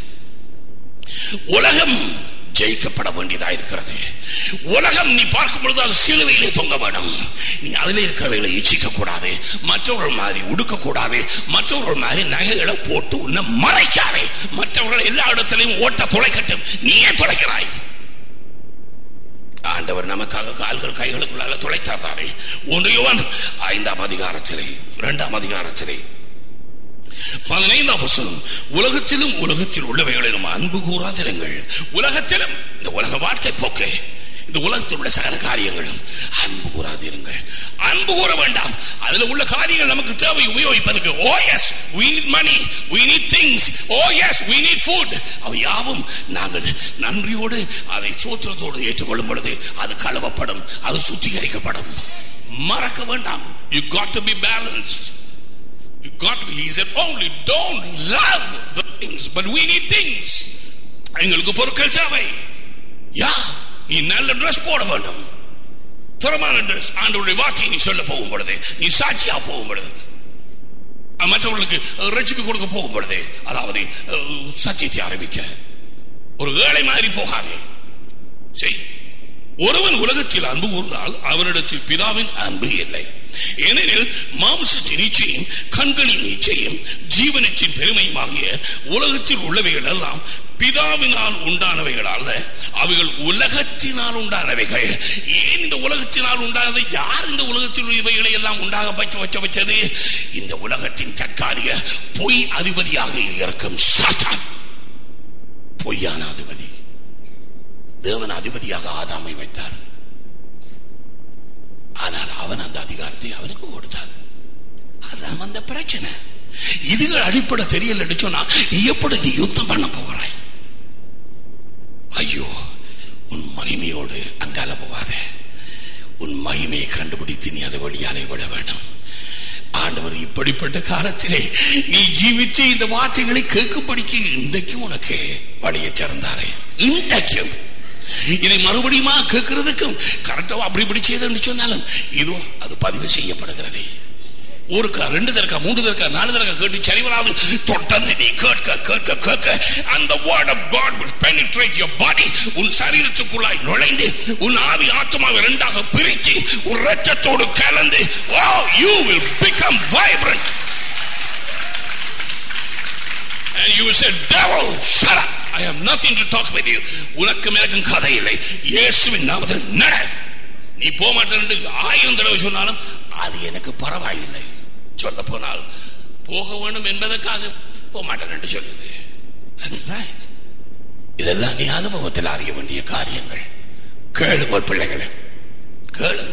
உலகம் ஜெயிக்கப்பட வேண்டியதா இருக்கிறது உலகம் நீ பார்க்கும் பொழுது அது சிலுவையிலே தொங்க வேணும் நீ அதில் இருக்கிறவைகளை இச்சிக்க கூடாது மற்றவர்கள் மாதிரி உடுக்க கூடாது மற்றவர்கள் மாதிரி நகைகளை போட்டு உன்னை மறைக்காதே மற்றவர்கள் எல்லா இடத்திலையும் ஓட்ட துளைக்கட்டும் நீயே துளைக்கிறாய் ஆண்டவர் நமக்காக கால்கள் கைகளுக்குள்ளால துளைத்தார்தானே ஒன்று யோவான் ஐந்தாம் அதிகாரத்திலே இரண்டாம் அதிகாரத்திலே பதினைந்தாம் வசனம் உலகத்திலும் உலகத்தில் உள்ளவைகளிலும் அன்பு கூறாதிருங்கள் உலகத்திலும் இந்த உலக வாழ்க்கை போக்கு இந்த உலகத்தில் உள்ள சகல காரியங்களும் அன்பு கூறாதிருங்கள் அன்பு கூற வேண்டாம் அதுல உள்ள காரியங்கள் நமக்கு தேவை உபயோகிப்பதற்கு oh yes we need money we need things oh yes we need food அவை யாவும் நாங்கள் நன்றியோடு அதை சோத்திரத்தோடு ஏற்றுக்கொள்ளும் பொழுது அது கழுவப்படும் அது சுத்திகரிக்கப்படும் மறக்க வேண்டாம் you got to be balanced You got to be. He said, only don't love the things, but we need things. எங்களுக்கு பொருட்கள் தேவை யா நீ நல்ல ட்ரெஸ் போட வேண்டும் தரமான ட்ரெஸ் ஆண்டவருடைய வார்த்தையை நீ சொல்ல போகும் பொழுது நீ சாட்சியா போகும் பொழுது அஹ், மற்றவர்களுக்கு ரட்சிப்பு கொடுக்க போகும் பொழுது அதாவது அஹ், சத்தியத்தை ஆரம்பிக்க ஒரு ஏழை மாதிரி போகாதே செய் ஒருவன் உலகத்தில் அன்பு கூர்ந்தால் அவனிடத்தில் பிதாவின் அன்பு இல்லை ஏனெனில் மாம்சத்தின் நிச்சயம் கண்களின் நிச்சயம் ஜீவனத்தின் பெருமையுமாகிய உலகத்தில் உள்ளவைகள் எல்லாம் பிதாவினால் உண்டானவைகள் அல்ல அவைகள் உலகத்தினால் உண்டானவைகள் ஏன் இந்த உலகத்தினால் உண்டானது யார் இந்த உலகத்தில் இவைகளை எல்லாம் உண்டாக வச்சு வச்ச வச்சது இந்த உலகத்தின் தற்காலிக பொய் அதிபதியாக இருக்கும் சாத்தான் பொய்யான அதிபதி தேவன் அதிபதியாக ஆதாமை வைத்தார் ஆனால் அவன் அந்த அதிகாரத்தை அவனுக்கு கொடுத்தான் அதான் அந்த பிரச்சனை இதுகள் அடிப்படை தெரியலன்னு சொன்னா நீ எப்படி நீ யுத்தம் பண்ண போகிறாய் ஐயோ உன் மகிமையோடு அங்கால போகாத உன் மகிமையை கண்டுபிடித்து நீ அதை வழியாலே விட வேண்டும் ஆண்டவர் இப்படிப்பட்ட காலத்திலே நீ ஜீவிச்சு இந்த வார்த்தைகளை கேட்கும்படிக்கு இன்றைக்கும் உனக்கு வழியை திறந்தாரே இன்றைக்கும் இதை மறுபடியுமா கேட்கிறதுக்கும் கரெக்டா அப்படி இப்படி செய்தன்னு சொன்னாலும் இதோ அது பதிவு செய்யப்படுகிறது ஒருக்கா ரெண்டு தரக்கா மூன்று தரக்கா நாலு தரக்கா கேட்டு சரி வராது தொடர்ந்து நீ கேட்க கேட்க கேட்க அந்த word of God will penetrate your body உன் சரீரத்துக்குள்ளாய் நுழைந்து உன் ஆவி ஆத்மாவை இரண்டாக பிரித்து உன் ரத்தத்தோடு கலந்து wow you will become vibrant and you will say devil shut up I have nothing to talk with you உனக்கு எனக்கும் கதை இல்லை இயேசுவின் நாமத்தில் நட நீ போக மாட்டேன் ஆயிரம் தடவை சொன்னாலும் அது எனக்கு பரவாயில்லை சொல்ல போனால் போக வேண்டும் என்பதற்காக போக மாட்டேன் என்று சொல்லுது That's right. இதெல்லாம் நீ அனுபவத்தில் அறிய வேண்டிய காரியங்கள் கேளுங்க பிள்ளைகளே கேளுங்க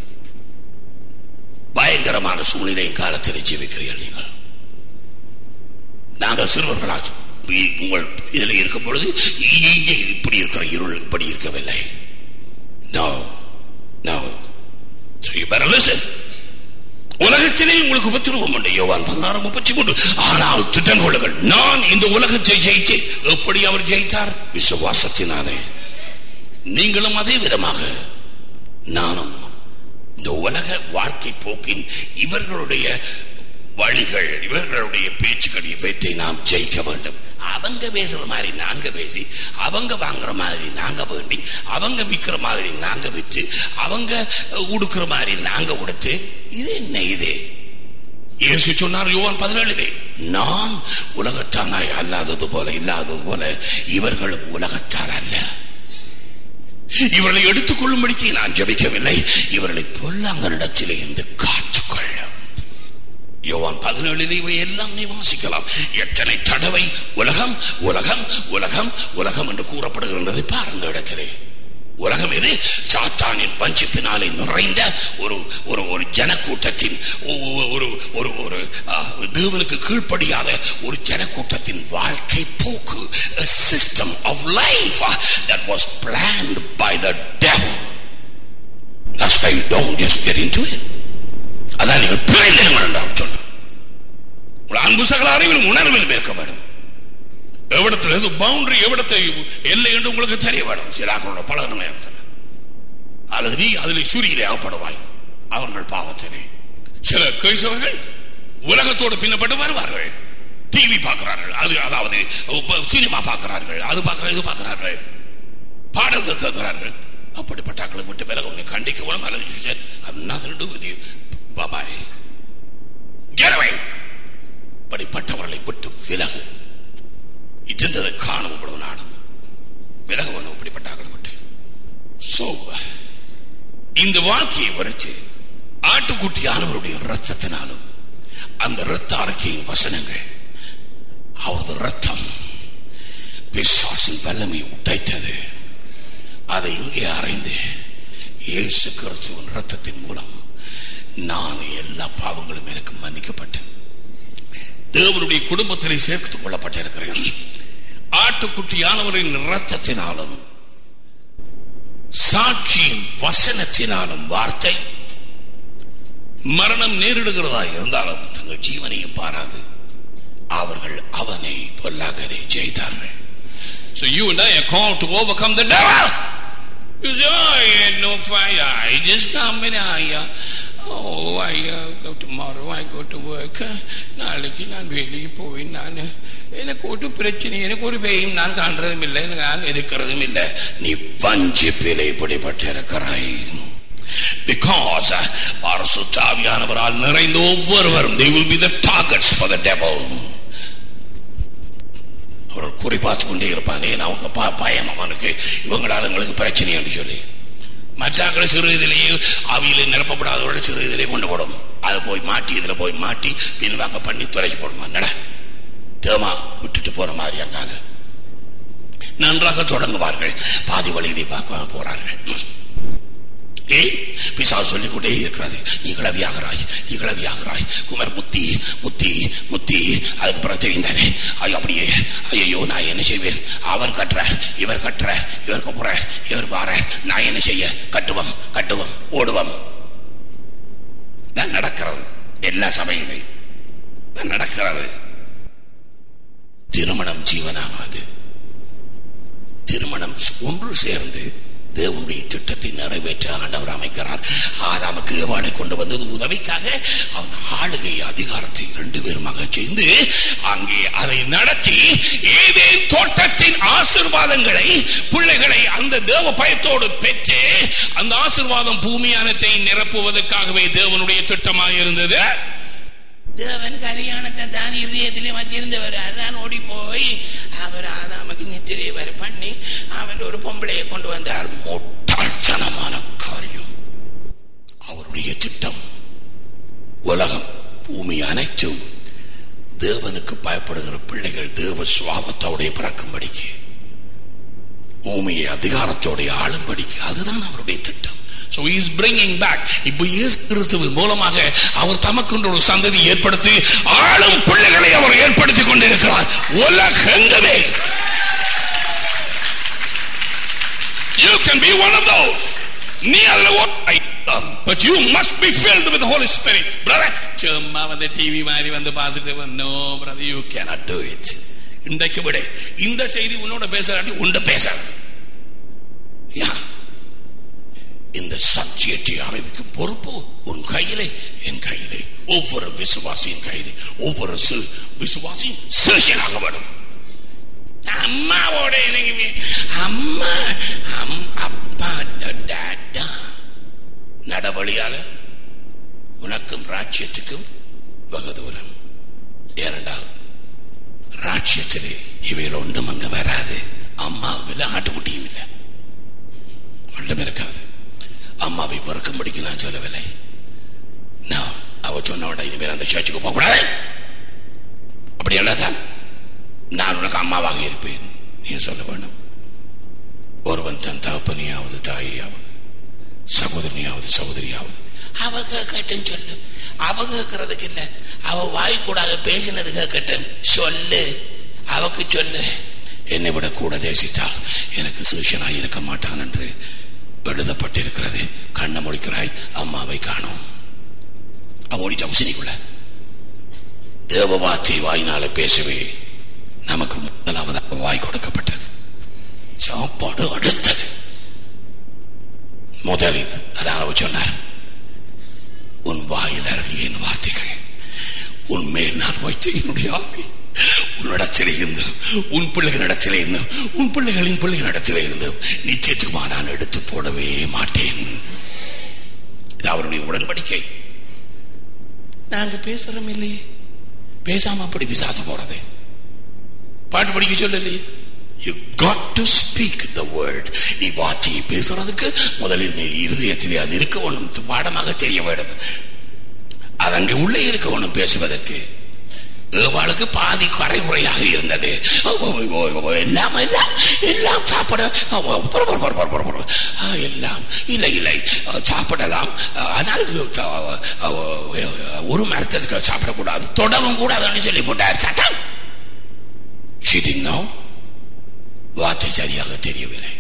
பயங்கரமான சூழ்நிலையின் காலத்தில் ஜீவிக்கிறீர்கள் நீங்கள் நாங்கள் சிறுவர்களா இ- உங்கள் இதில் இருக்கும் பொழுது இங்கே இப்படி இருக்கிற இருள் இப்படி இருக்கவில்லை no no So you better listen. உலகத்திலே உங்களுக்கு உபத்திரவம் உண்டு யோவான் பதினாறு முப்பத்தி மூன்று ஆனால் திட்டம் கொள்ளுங்கள் நான் இந்த உலகத்தை ஜெயிச்சு எப்படி அவர் ஜெயித்தார் விசுவாசத்தினாலே நீங்களும் அதே விதமாக நானும் இந்த உலக வாழ்க்கை போக்கின் இவர்களுடைய வழிகள் இவர்களுடைய பேச்சுக்கள் இவற்றை நாம் ஜெயிக்க வேண்டும் அவங்க பேசுற மாதிரி நாங்க பேசி அவங்க வாங்குற மாதிரி நாங்க வேண்டி அவங்க விற்கிற மாதிரி நாங்க விற்று அவங்க உடுக்கிற மாதிரி நாங்க உடுத்து இது என்ன இது இயேசு சொன்னார் யோவான் பதினேழிலே நான் உலகத்தானாய் அல்லாதது போல இல்லாதது போல இவர்களும் உலகத்தார் அல்ல இவர்களை எடுத்துக்கொள்ளும்படிக்கு நான் ஜபிக்கவில்லை இவர்களை பொல்லாங்கனிடத்திலே இருந்து காத்துக்கொள்ளும் யோவான் பதினேழில் இவை எல்லாம் நீ வாசிக்கலாம் எத்தனை தடவை உலகம் உலகம் உலகம் உலகம் என்று கூறப்படுகின்றது பாருங்க இடத்திலே உலகம் இது சாத்தானின் வஞ்சிப்பினாலே நிறைந்த ஒரு ஒரு ஒரு ஜனக்கூட்டத்தின் ஒரு ஒரு ஒரு தேவனுக்கு கீழ்ப்படியாத ஒரு ஜனக்கூட்டத்தின் வாழ்க்கை போக்கு a system of life that was planned by the devil that's why you don't just get into it அதான் நீங்கள் பிழைந்தீர்கள் என்றால் சொன்னார் உங்கள் அன்பு சகல அறிவிலும் உணர்வில் இருக்க வேண்டும் எவ்விடத்தில் எது பவுண்டரி எவ்விடத்தை எல்லை என்று உங்களுக்கு தெரிய வேண்டும் சிலாக்களோட பழகின நேரத்தில் அல்லது நீ அதில் சூரியலே அகப்படுவாய் அவர்கள் பாவத்திலே சில கைசவர்கள் உலகத்தோடு பின்னப்பட்டு வருவார்கள் டிவி பார்க்கிறார்கள் அது அதாவது சினிமா பார்க்கிறார்கள் அது பார்க்கிற இது பார்க்கிறார்கள் பாடல்கள் கேட்கிறார்கள் அப்படிப்பட்டாக்களை விட்டு விலக கண்டிக்க வேணும் அல்லது I'm nothing to do with you bye bye get away அப்படிப்பட்டவர்களை விட்டு விலகு இருந்ததை காணும் இவ்வளவு நாடும் விலக வேணும் இப்படிப்பட்டாக்களை விட்டு சோ இந்த வாழ்க்கையை வரைச்சு ஆட்டுக்குட்டியானவருடைய ரத்தத்தினாலும் அந்த ரத்த அறிக்கையின் வசனங்கள் அவரது ரத்தம் பிசாசின் வல்லமை உடைத்தது அதை இங்கே அறைந்து இயேசு கிறிஸ்துவின் ரத்தத்தின் மூலம் நான் எல்லா பாவங்களும் எனக்கு மன்னிக்கப்பட்டேன் தேவனுடைய குடும்பத்திலே சேர்த்துக் கொள்ளப்பட்டிருக்கிறேன் ஆட்டுக்குட்டியானவரின் ரத்தத்தினாலும் சாட்சியின் வசனத்தினாலும் வார்த்தை மரணம் நேரிடுகிறதா இருந்தாலும் தங்கள் ஜீவனையும் பாராது அவர்கள் அவனை பொல்லாகவே ஜெயித்தார்கள் So you and I are called to overcome the devil. You say, oh, I had no fire. I just come in here. Oh, I uh, go tomorrow. I go to work. நாளைக்கு நான் வெளியே போய் நான் எனக்கு ஒரு பிரச்சனை எனக்கு ஒரு பெயும் நான் காண்றதும் இல்லை நான் எதிர்க்கிறதும் இல்லை நீ வஞ்சிப்பிலே பிடிபட்டிருக்கிறாய் because பரிசுத்தாவியானவரால் நிறைந்த ஒவ்வொருவரும் they will be the targets for the devil அவர்கள் குறி பார்த்து கொண்டே இருப்பாங்க ஏன்னா அவங்க பயம் அவனுக்கு இவங்களால் எங்களுக்கு பிரச்சனை என்று சொல்லி மற்றாக்களை சிறு இதிலேயே அவியில நிரப்பப்படாதவர்கள் சிறு இதிலே கொண்டு போடும் அதை போய் மாட்டி இதுல போய் மாட்டி பின்வாங்க பண்ணி துறைச்சு போடுமா நட தேமா விட்டுட்டு போற மாதிரி அங்காங்க நன்றாக தொடங்குவார்கள் பாதி வழியிலே பார்க்க போறார்கள் ஏய் பிசா சொல்லிக்கொண்டே இருக்கிறது இகளவியாகிறாய் இகளவியாகிறாய் குமர் முத்தி முத்தி முத்தி அதுக்கு பிறகு தெரிந்தானே ஐயோ அப்படியே ஐயோ நான் என்ன செய்வேன் அவர் கட்டுற இவர் கட்டுற இவர் கூப்பிடுற இவர் வார நான் என்ன செய்ய கட்டுவோம் கட்டுவோம் ஓடுவோம் தான் நடக்கிறது எல்லா சபையிலையும் தான் நடக்கிறது திருமணம் ஜீவனாகாது திருமணம் ஒன்று சேர்ந்து தேவனுடைய திட்டத்தை நிறைவேற்ற ஆண்டவர் அமைக்கிறார் ஆதாமுக்கு ஏவாளை கொண்டு வந்தது உதவிக்காக அவன் ஆளுகை அதிகாரத்தை ரெண்டு பேருமாக சேர்ந்து அங்கே அதை நடத்தி ஏதேன் தோட்டத்தின் ஆசிர்வாதங்களை பிள்ளைகளை அந்த தேவ பயத்தோடு பெற்று அந்த ஆசிர்வாதம் பூமியானத்தை நிரப்புவதற்காகவே தேவனுடைய திட்டமாக இருந்தது தேவன் கல்யாணத்தை தான் இருதயத்திலே வச்சிருந்தவர் அதான் ஓடி போய் அவர் ஆதாமுக்கு நித்திரை வர பண்ணி அவன் ஒரு பொம்பளையை கொண்டு வந்தார் முட்டாள்தனமான காரியம் அவருடைய திட்டம் உலகம் பூமி அனைத்தும் தேவனுக்கு பயப்படுகிற பிள்ளைகள் தேவ சுவாபத்தோடைய பிறக்கும்படிக்கு பூமியை அதிகாரத்தோடைய ஆளும்படிக்கு அதுதான் அவருடைய திட்டம் So he is bringing back இப்போ இயேசு கிறிஸ்துவின் மூலமாக அவர் தமக்கென்று ஒரு சந்ததி ஏற்படுத்தி ஆளும் பிள்ளைகளை அவர் ஏற்படுத்திக் கொண்டிருக்கிறார் உலகெங்குமே You can be one of those. நீ அதுல ஒன்றாய் but you must be filled with the Holy Spirit. Brother, சும்மா வந்து டிவி மாதிரி வந்து பார்த்துட்டு no brother you cannot do it. இன்றைக்கு விட இந்த செய்தி உன்னோட பேசுறாட்டி உண்ட பேசாது Yeah. In the subject ராஜ்யத்தை அறிவிக்கும் பொறுப்பு உன் கையிலே என் கையிலே ஒவ்வொரு விசுவாசியின் கையிலே ஒவ்வொரு சி- விசுவாசியும் சிறுசனாக வேணும் அம்மாவோட எனக்கு அம்மா அம் அப்பா டாடா நடவழியால உனக்கும் ராஜ்யத்துக்கும் வெகு தூரம் ஏனென்றால் ராஜ்யத்திலே இவைகள் ஒன்றும் அங்க வராது அம்மாவும் இல்லை ஆட்டுக்குட்டியும் இல்லை ஒன்றும் இருக்காது அம்மாவை பொறுக்கும்படிக்கு நான் சொல்லவில்லை நான் அவ சொன்னவட இனிமேல் அந்த சர்ச்சுக்கு போகக்கூடாது அப்படி அல்லதான் நான் உனக்கு அம்மாவாக இருப்பேன் நீ சொல்ல வேணும் ஒருவன் தன் தகப்பனையாவது தாயையாவது சகோதரனையாவது சகோதரியாவது அவ கேட்கட்டும் சொல்லு அவ கேட்கறதுக்கு இல்ல அவ வாய் கூடாக பேசினது கேட்கட்டும் சொல்லு அவக்கு சொல்லு என்னை விட கூட நேசித்தால் எனக்கு சூஷனாய் இருக்க மாட்டான் என்று எழுதப்பட்டிருக்கிறது கண்ணை முடிக்கிறாய் அம்மாவை காணோம் அவ ஓடிட்டா உசினிக்குள்ள தேவ வார்த்தை வாயினால பேசவே நமக்கு முதலாவதாக வாய் கொடுக்கப்பட்டது சாப்பாடு அடுத்தது முதலில் அதான் அவர் சொன்னார் உன் வாயில் அருளிய என் வார்த்தைகள் உன் மேல் நான் வைத்த என்னுடைய ஆவி உன்னிடத்திலே இருந்து உன் பிள்ளைகளிடத்திலே இருந்து உன் பிள்ளைகளின் பிள்ளைகளிடத்திலே இருந்து நிச்சயத்துமா நான் எடுத்து போடவே மாட்டேன் இது அவருடைய உடன்படிக்கை நாங்க பேசுறோம் இல்லையே பேசாம அப்படி பிசாசு போறது பாட்டு படிக்க சொல்லலையே You got to speak the word. நீ வார்த்தையை பேசுறதுக்கு முதலில் நீ இருதயத்திலே அது இருக்க வேணும் பாடமாக தெரிய வேண்டும் அது அங்கே உள்ளே இருக்க வேணும் பேசுவதற்கு ஏவாளுக்கு பாதி கரைகுறையாக இருந்தது எல்லாம் எல்லாம் எல்லாம் சாப்பிட புற, புற, புற, புற, புற, புற. ஆ, எல்லாம் இல்லை இல்லை சாப்பிடலாம் ஆனால் ஒரு மரத்திற்கு சாப்பிடக்கூடாது தொடவும் கூடாதுன்னு சொல்லி போட்டார் சட்டம் She didn't know. வார்த்தை சரியாக தெரியவில்லை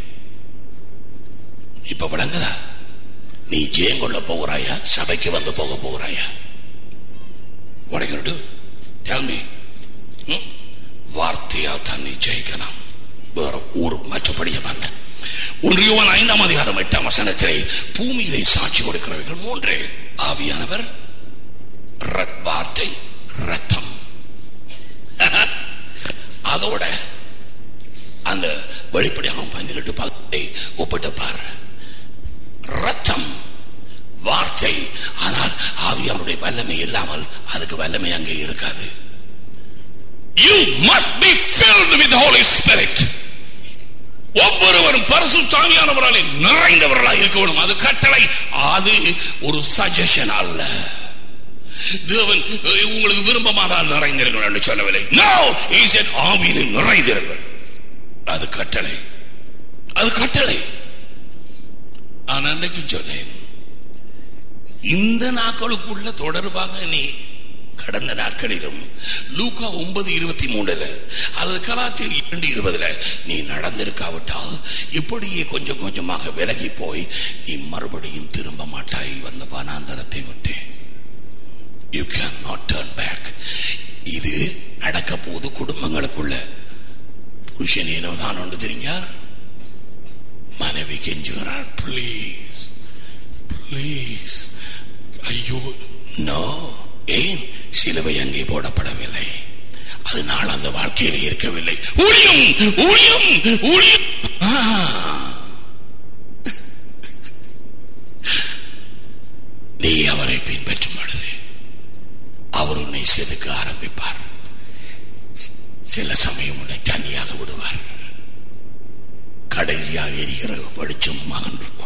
இப்ப விளங்குதா நீ ஜெயம் கொள்ள போகிறாயா சபைக்கு வந்து போக போகிறாயா What are you going to do? Tell me. Hmm? வார்த்தையால் தான் நீ ஜெயிக்கலாம் வேற ஒரு மற்றபடிய பண்ண ஒன்றியவன் ஐந்தாம் அதிகாரம் எட்டாம் வசனத்திலே பூமியிலே சாட்சி கொடுக்கிறவர்கள் மூன்று ஆவியானவர் ரத்- வார்த்தை ரத்தம் அதோட அந்த வெளிப்படையாக பன்னிரண்டு பகுதியை ஒப்பிட்டு பாரு ரத்தம் வார்த்தை ஆனால் ஆவியானுடைய வல்லமை இல்லாமல் அதுக்கு வல்லமை அங்கே இருக்காது you must be filled with the holy spirit ஒவ்வொருவரும் பரிசுத்தாவியானவராலே நிறைந்தவர்களாக இருக்க வேண்டும் அது கட்டளை அது ஒரு சஜஷன் அல்ல தேவன் அஹ், உங்களுக்கு விரும்பமானால் நிறைந்தீர்கள் என்று சொல்லவில்லை நோ இஸ் என் ஆவியில் நிறைந்தீர்கள் அது கட்டளை அது கட்டளை ஆனா அன்னைக்கு சொன்னேன் இந்த நாட்களுக்குள்ள தொடர்பாக நீ கடந்த நாட்களிலும் லூக்கா ஒன்பது இருபத்தி மூணுல அல்லது கலாத்தி இரண்டு இருபதுல நீ நடந்திருக்காவிட்டால் இப்படியே கொஞ்சம் கொஞ்சமாக விலகி போய் நீ மறுபடியும் திரும்ப மாட்டாய் வந்த பானாந்தரத்தை விட்டு you can not turn back இது நடக்க போது குடும்பங்களுக்குள்ள புருஷன் ஏனோ நான் ஒன்று தெரியுங்க மனைவி கெஞ்சுகிறார் ப்ளீஸ் ப்ளீஸ் ஐயோ நோ ஏன் சிலுவை அங்கே போடப்படவில்லை அதனால் அந்த வாழ்க்கையில் இருக்கவில்லை ஊழியம் ஊழியம் ஊழியம் ஆ. நீ அவரை பின்பற்றும் பொழுது அவர் உன்னை செதுக்க ஆரம்பிப்பார் சில சமயம் உன்னை தனியாக விடுவார் கடைசியாக எரிகிற வெளிச்சம் மகன் இருப்போம்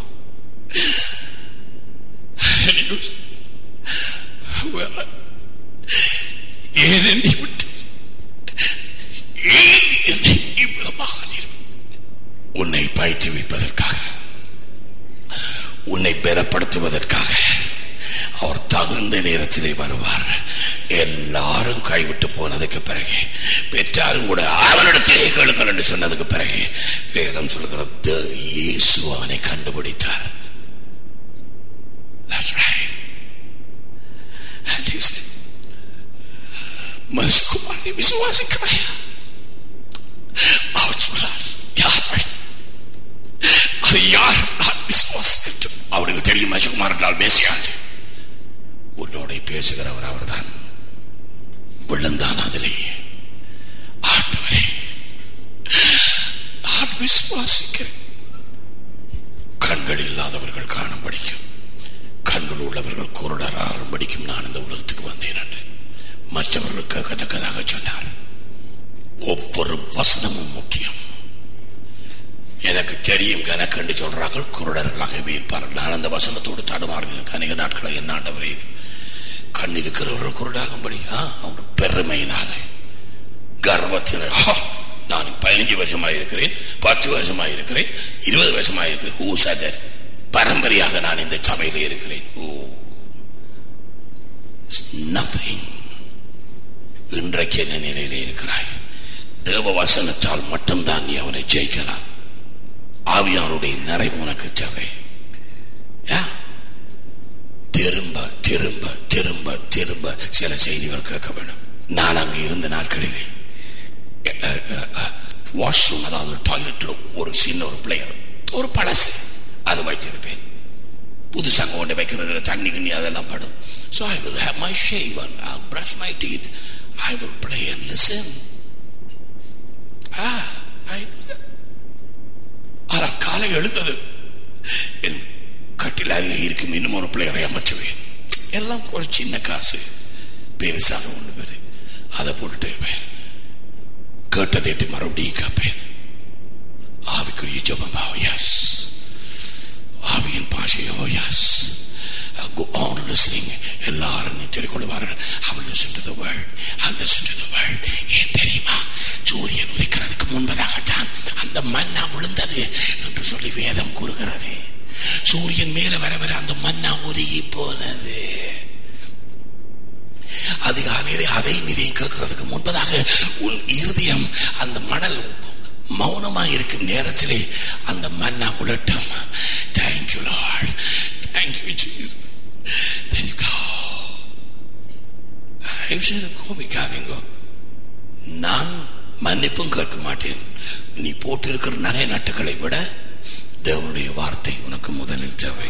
ஏன் என்னை விட்டு ஏன் என்னை இவ்வளவாக நிறுத்தி? உன்னை பயிற்சி வைப்பதற்காக உன்னை பலப்படுத்துவதற்காக அவர் தகுந்த நேரத்திலே வருவார் எல்லாரும் கைவிட்டு போனதுக்கு பிறகு பெற்றாரும் கூட அவனிடத்திலே கேளுங்கள் என்று சொன்னதுக்கு பிறகு வேதம் சொல்கிறது இயேசு அவனை கண்டுபிடித்தார் That's right. And he said, மனுஷகுமாரனை விசுவாசிக்கிறாயா அவர் சொன்னார் யார் அது யார் நான் விசுவாசிக்கட்டும் அவனுக்கு தெரியும் அசுகுமார் என்றால் மேசியாண்டு உன்னோட பேசுகிறவர் அவர்தான் விழுந்தான் அதிலே ஆண்டவரே நான் விசுவாசிக்கிறேன் கண்கள் இல்லாதவர்கள் காணும்படிக்கும் கண்கள் உள்ளவர்கள் குருடராகும்படிக்கும் நான் இந்த உலகத்துக்கு வந்தேன் என்று மற்றவர்கள் கேட்கத்தக்கதாக சொன்னார் ஒவ்வொரு வசனமும் முக்கியம் எனக்கு தெரியும் கனக்கண்டு சொல்றார்கள் குருடர்களாகவே இருப்பார்கள் நான் அந்த வசனத்தோடு தடுமாறுகிறேன் அநேக நாட்களை என்ன ஆண்டவரே இது கண் இருக்கிறவர்கள் குருடாகும்படி ஆ, அவர் பெருமையினால கர்வத்தினர் ஆ, நான் பதினஞ்சு வருஷமாக இருக்கிறேன் பத்து வருஷமாக இருக்கிறேன் இருபது வருஷமாக இருக்கிறேன் ஊ சதர் பரம்பரையாக நான் இந்த சபையில இருக்கிறேன் ஓ நத்திங் இன்றைக்கு என்ன நிலையில இருக்கிறாய் தேவ வசனத்தால் மட்டும்தான் நீ அவனை ஜெயிக்கலாம் ஆவியாருடைய நிறைவு உனக்கு தேவை யா? திரும்ப திரும்ப திரும்ப திரும்ப சில செய்திகள் கேட்க வேண்டும் நான் அங்கு இருந்த நாட்களிலே வாஷ்ரூம் அதாவது டாய்லெட்ல ஒரு சின்ன ஒரு பிளேயர் ஒரு பழசு அது வைத்திருப்பேன் புதுசாக கொண்டு வைக்கிறதுல தண்ணி கிண்ணி அதெல்லாம் படும் so I will have my shave and I brush my teeth I will play and listen ஆனால் காலை எழுந்தது என் கட்டில் அருகே இருக்கும் இன்னும் ஒரு பிளேயரை அமைச்சுவேன் எல்லாம் ஒரு சின்ன காசு பெருசாக ஒன்று பேரு அதை போட்டுட்டு இருப்பேன் கேட்டதை மறுபடியும் கேட்பேன் ஆவிக்குரிய ஜபம் எஸ் ஆவியின் பாஷையோ எஸ் go on listening எல்லாரும் சொல்லிக் கொள்வார்கள் அவள் listen to the word அவள் listen to the word ஏன் தெரியுமா சூரியன் உதிக்கிறதுக்கு முன்பதாகத்தான் அந்த மன்னா விழுந்தது என்று சொல்லி வேதம் கூறுகிறது சூரியன் மேல வர வர அந்த மன்னா உருகி போனது அதிகாலையிலே அதையும் இதையும் கேட்கறதுக்கு முன்பதாக உன் இருதயம் அந்த மணல் மௌனமாக இருக்கும் நேரத்திலே அந்த மன்னா உலட்டும் thank you lord thank you Jesus There you go. தயவுசெய்து கோபிக்காதீங்க நான் மன்னிப்பும் கேட்க மாட்டேன் நீ போட்டிருக்கிற நகை நட்டுகளை விட தேவனுடைய வார்த்தை உனக்கு முதலில் தேவை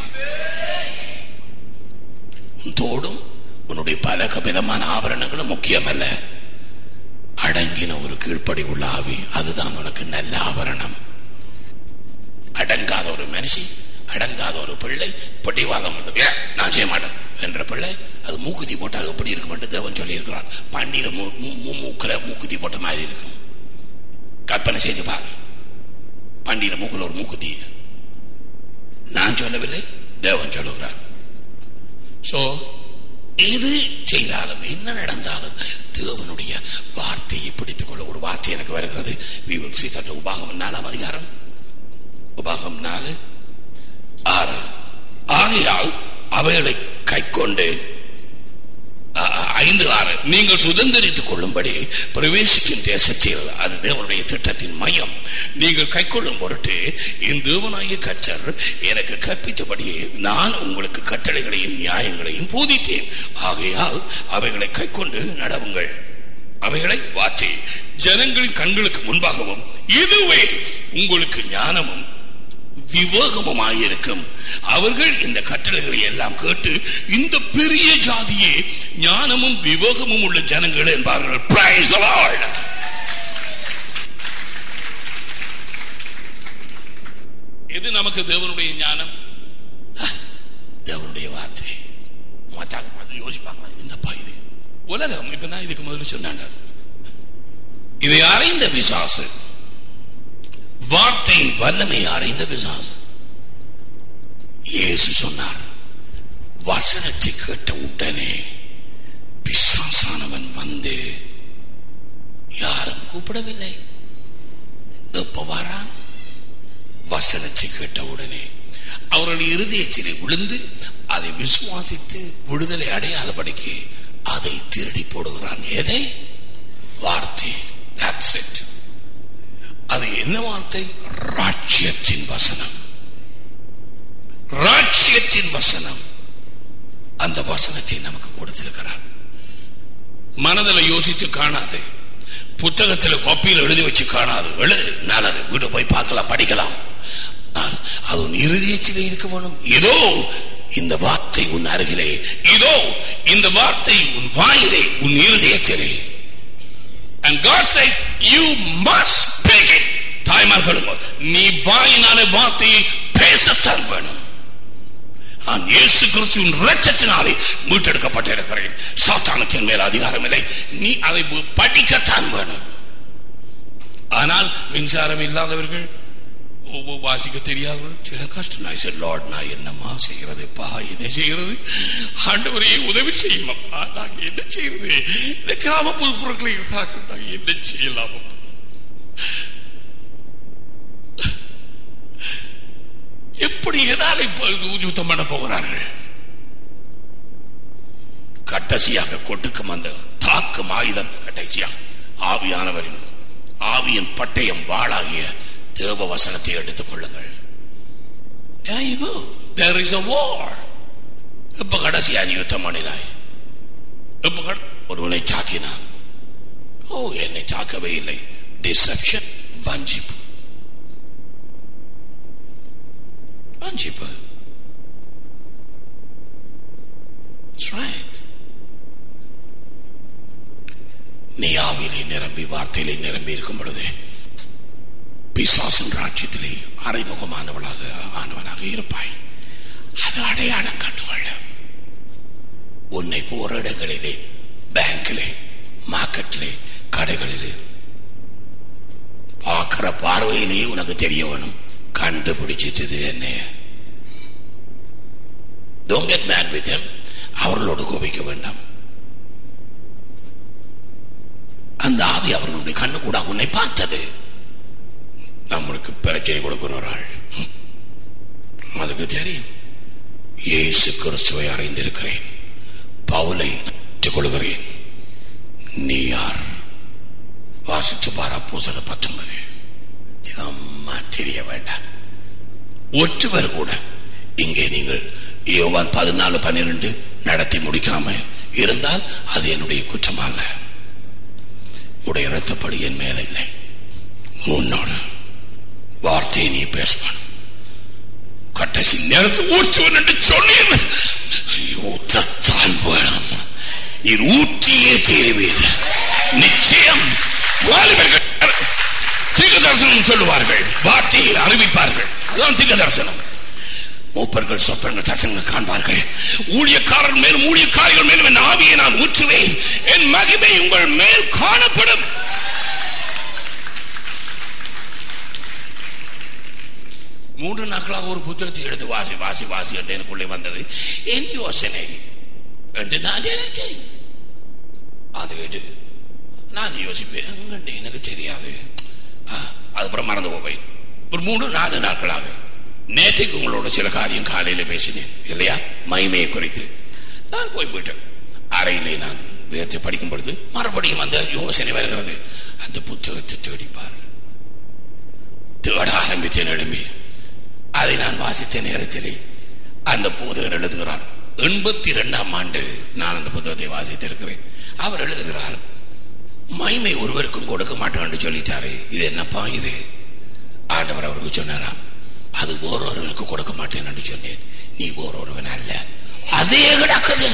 உன் தோடும் உன்னுடைய பல விதமான ஆபரணங்களும் முக்கியமல்ல அடங்கின ஒரு கீழ்ப்படி உள்ள ஆவி அதுதான் உனக்கு நல்ல ஆபரணம் அடங்காத ஒரு மனுஷி அடங்காத ஒரு பிள்ளை பிடிவாதம் உண்டு. ஏ, நான் செய்ய மாட்டேன் என்ற பிள்ளை அது மூக்குத்தி போட்டால் எப்படி இருக்கும் என்று தேவன் சொல்லி இருக்கிறான் பண்டிகை மூக்குல மூக்குத்தி போட்ட மாதிரி இருக்கும் கற்பனை செய்து பாரு பண்டிகை மூக்குல ஒரு மூக்குத்தி நான் சொல்லவில்லை தேவன் சொல்லுகிறார் சோ எது செய்தாலும் என்ன நடந்தாலும் தேவனுடைய வார்த்தையை பிடித்துக் கொள்ள ஒரு வார்த்தை எனக்கு வருகிறது We will see that உபாகம் நாலாம் அதிகாரம் உபாகம் நாலு ஆறு ஆகையால் அவைகளை கை கொண்டு ஐந்து ஆறு நீங்கள் சுதந்திரித்துக் கொள்ளும்படி பிரவேசிக்கும் தேசத்தில் அது தேவனுடைய திட்டத்தின் மையம் நீங்கள் கைக்கொள்ளும் பொருட்டு என் தேவனாகிய கற்றர் எனக்கு கற்பித்தபடியே நான் உங்களுக்கு கட்டளைகளையும் நியாயங்களையும் போதித்தேன் ஆகையால் அவைகளை கைக்கொண்டு நடவுங்கள் அவைகளை வாற்றி ஜனங்களின் கண்களுக்கு முன்பாகவும் இதுவே உங்களுக்கு ஞானமும் விவேகமுமாயிருக்கும் அவர்கள் இந்த கட்டளைகளை எல்லாம் கேட்டு இந்த பெரிய ஜாதியே ஞானமும் விவேகமும் உள்ள ஜனங்கள் என்பார்கள் Praise the Lord. எது நமக்கு தேவனுடைய ஞானம் ஆ, தேவனுடைய வார்த்தை மத்தாங்க பார்த்து யோசிப்பாங்க இது என்னப்பா இது உலகம் இப்ப நான் இதுக்கு முதல்ல சொன்னாங்க இதை அறிந்த பிசாசு வார்த்தையின் வல்லமை அறிந்த பிசாசு இயேசு சொன்னார் வசனத்தை கேட்ட உடனே பிசாசானவன் வந்து யாரும் கூப்பிடவில்லை எப்ப வாரான் வசனத்தை கேட்ட உடனே அவர்கள் இருதயத்திலே விழுந்து அதை விசுவாசித்து விடுதலை அடையாதபடிக்கு அதை திருடி போடுகிறான் எதை வார்த்தை That's it. அது என்ன வார்த்தை ராட்சியத்தின் வசனம் ராட்சியத்தின் வசனம் அந்த வசனத்தை நமக்கு கொடுத்திருக்கிறார் மனதில் யோசித்து காணாது புத்தகத்தில் காப்பியில் எழுதி வச்சு காணாது எழுது நல்லது வீட்டு போய் பார்க்கலாம் படிக்கலாம் ஆனால் அது உன் இருதயத்தில் இருக்க வேணும் ஏதோ இந்த வார்த்தை உன் அருகிலே இதோ இந்த வார்த்தை உன் வாயிலே உன் இருதயத்திலே and god says you must speak it தாய்மார்களுங்க நீ வாயினாலே வார்த்தையை பேசத்தான் வேணும் நான் இயேசு கிறிஸ்துவின் இரத்தத்தினாலே மீட்டெடுக்கப்பட்டிருக்கிறேன் சாத்தானுக்கு என் மேல் அதிகாரம் இல்லை நீ அதை படிக்கத்தான் வேணும் ஆனால் மின்சாரம் இல்லாதவர்கள் ஓ, ஓ, வாசிக்க தெரியாதவர்கள் சில கஷ்டம் நான் said, Lord நான் என்னம்மா செய்யறது பா என்ன செய்யறது ஆண்டவரே உதவி செய்யுமப்பா நாங்க என்ன செய்யறது இந்த கிராமப்புற பொருட்களை இருக்கிறார்கள் நாங்க என்ன செய்யலாம் அப்பா எப்படி எதால இப்ப யுத்தம் பண்ண போகிறார்கள் கட்டசியாக கொட்டுக்கும் அந்த தாக்கும் ஆயுதம் கடைசியாக ஆவியானவரின் ஆவியின் பட்டயம் வாளாகிய தேவ வசனத்தை எடுத்துக் கொள்ளுங்கள் There you go. There is a war. எப்ப கடைசியா நீ யுத்தம் பண்ணினாய் எப்ப கட- ஒருவனை தாக்கினான் ஓ என்னை தாக்கவே இல்லை டிசெப்ஷன் வஞ்சிப்பு வஞ்சிப்பு That's right. நீ ஆவியிலே நிரம்பி வார்த்தையிலே நிரம்பி இருக்கும் பொழுது பிசாசன் ராஜ்யத்திலே அறிமுகமானவளாக ஆனவனாக இருப்பாய் அது அடையாளம் கண்டுகொள்ள உன்னை போற இடங்களிலே பேங்கிலே மார்க்கெட்டிலே கடைகளிலே பார்க்கிற பார்வையிலே உனக்கு தெரிய வேணும் கண்டுபிடிச்சிட்டது என்னைய Don't get mad with them. அவர்களோடு கோபிக்க வேண்டாம் அந்த ஆவி அவர்களுடைய கண்ணு கூட உன்னை பார்த்தது நம்மளுக்கு பிரச்சனை கொடுக்கிறவர்கள் அதுக்கு தெரியும் இயேசு கிறிஸ்துவை அறிந்திருக்கிறேன் பவுலை நம்பிட்டுக் கொள்கிறேன் நீ யார் வாசிச்சு பாரா பூசல பத்தொன்பது அம்மா தெரிய வேண்டாம் ஒற்றுவர் கூட இங்கே நீங்கள் யோவான் பதினாலு பன்னிரண்டு நடத்தி முடிக்காம இருந்தால் அது என்னுடைய குற்றம் அல்ல உடைய ரத்தப்படி என் மேல இல்லை உன்னோடு வார்த்தையை நீ பேசணும் கடைசி நேரத்தை ஊற்றுவன் என்று சொன்னேன் ஊற்றத்தான் வேணும் நீர் ஊற்றியே தீருவீர் நிச்சயம் வாலிபர்கள் தீர்க்க தரிசனம் சொல்லுவார்கள் வார்த்தையை அறிவிப்பார்கள் அதான் தீர்க்க தரிசனம் மூப்பர்கள் சொப்பனங்கள் தரிசனங்கள் காண்பார்கள் ஊழியக்காரர் மேலும் ஊழியக்காரிகள் மேலும் என் ஆவியை நான் ஊற்றுவேன் என் மகிமை உங்கள் மேல் காணப்படும் மூன்று நாட்களாக ஒரு புத்தகத்தை எடுத்து வாசி வாசி வாசி என்று எனக்குள்ளே வந்தது என் யோசனை என்று நான் நினைத்தேன் அதை எடு நான் யோசிப்பேன் அங்கண்டு எனக்கு தெரியாது ஆ, அதுக்கப்புறம் மறந்து போவேன் ஒரு மூணு நாலு நாட்களாக நேற்றைக்கு உங்களோட சில காரியம் காலையில பேசினேன் இல்லையா மகிமையை குறித்து நான் போய் போயிட்டேன் அறையிலே நான் வேர்த்து படிக்கும் பொழுது மறுபடியும் அந்த யோசனை வருகிறது அந்த புத்தகத்தை தேடிப்பார் தேட ஆரம்பித்தேன் எழும்பி அதை நான் வாசித்த நேரத்திலே அந்த போதகர் எழுதுகிறார் எண்பத்தி இரண்டாம் ஆண்டு நான் அந்த புத்தகத்தை வாசித்திருக்கிறேன் அவர் எழுதுகிறார் மைமை ஒருவருக்கும் கொடுக்க மாட்டோம் என்று சொல்லிட்டாரு இது என்னப்பா இது ஆண்டவர் அவருக்கு சொன்னாராம் அது ஓரொருவனுக்கு கொடுக்க மாட்டேன் என்று சொன்னேன் நீ ஓரொருவன் அல்ல அதே கிடக்குது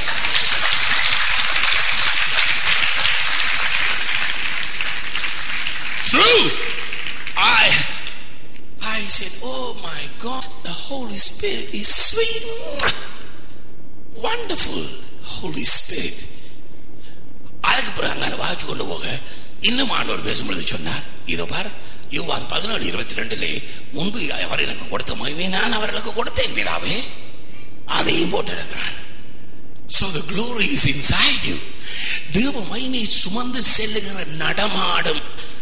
True. I I said, Oh my God, the Holy Spirit is sweet. Wonderful Holy Spirit. அதுக்கு பிறகு அங்கே வாச்சு கொண்டு போக இன்னும் ஆண்டவர் பேசும்பொழுது சொன்னார் இதோ பார் யோவான் பதினேழு இருபத்தி ரெண்டுலே முன்பு அவர் எனக்கு கொடுத்த மகிமை நான் அவர்களுக்கு கொடுத்தேன் பிதாவே அதையும் போட்டிருக்கிறான் So the glory is inside you. தேவ மகிமை சுமந்து செல்லுகிற நடமாடும்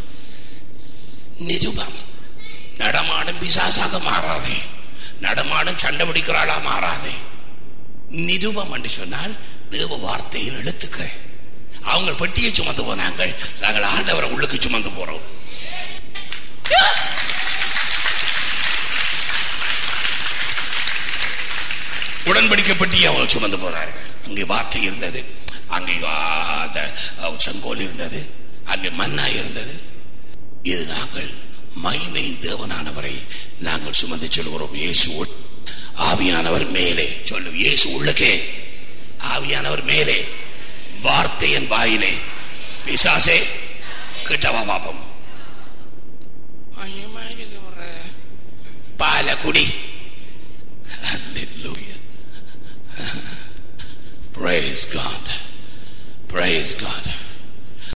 நிருபம் நடமாடும் பிசாசாக மாறாதே நடமாடும் சண்டை பிடிக்கிறாளா மாறாதே நிருபம் என்று சொன்னால் தேவ வார்த்தையின் எழுத்துக்கள் அவங்க பெட்டியை சுமந்து போனாங்க நாங்கள் ஆண்டவரை உள்ளுக்கு சுமந்து போறோம் உடன்படிக்கை பெட்டியை அவங்க சுமந்து போனார்கள் அங்கே வார்த்தை இருந்தது அங்கே ஆ, அந்த, ஆ, செங்கோல் இருந்தது அங்கே மன்னா இருந்தது இது நாங்கள் மகிமை தேவனானவரை நாங்கள் சுமந்து செல்கிறோம் இயேசு ஆவியானவர் மேலே சொல்லு இயேசு உள்ளுக்கே ஆவியானவர் மேலே வார்த்தை என் வாயிலே பிசாசே கிட்டவா பாப்போம் பயமா இருக்கு ஒரு பாலக்குடி Hallelujah. Praise God. Praise God.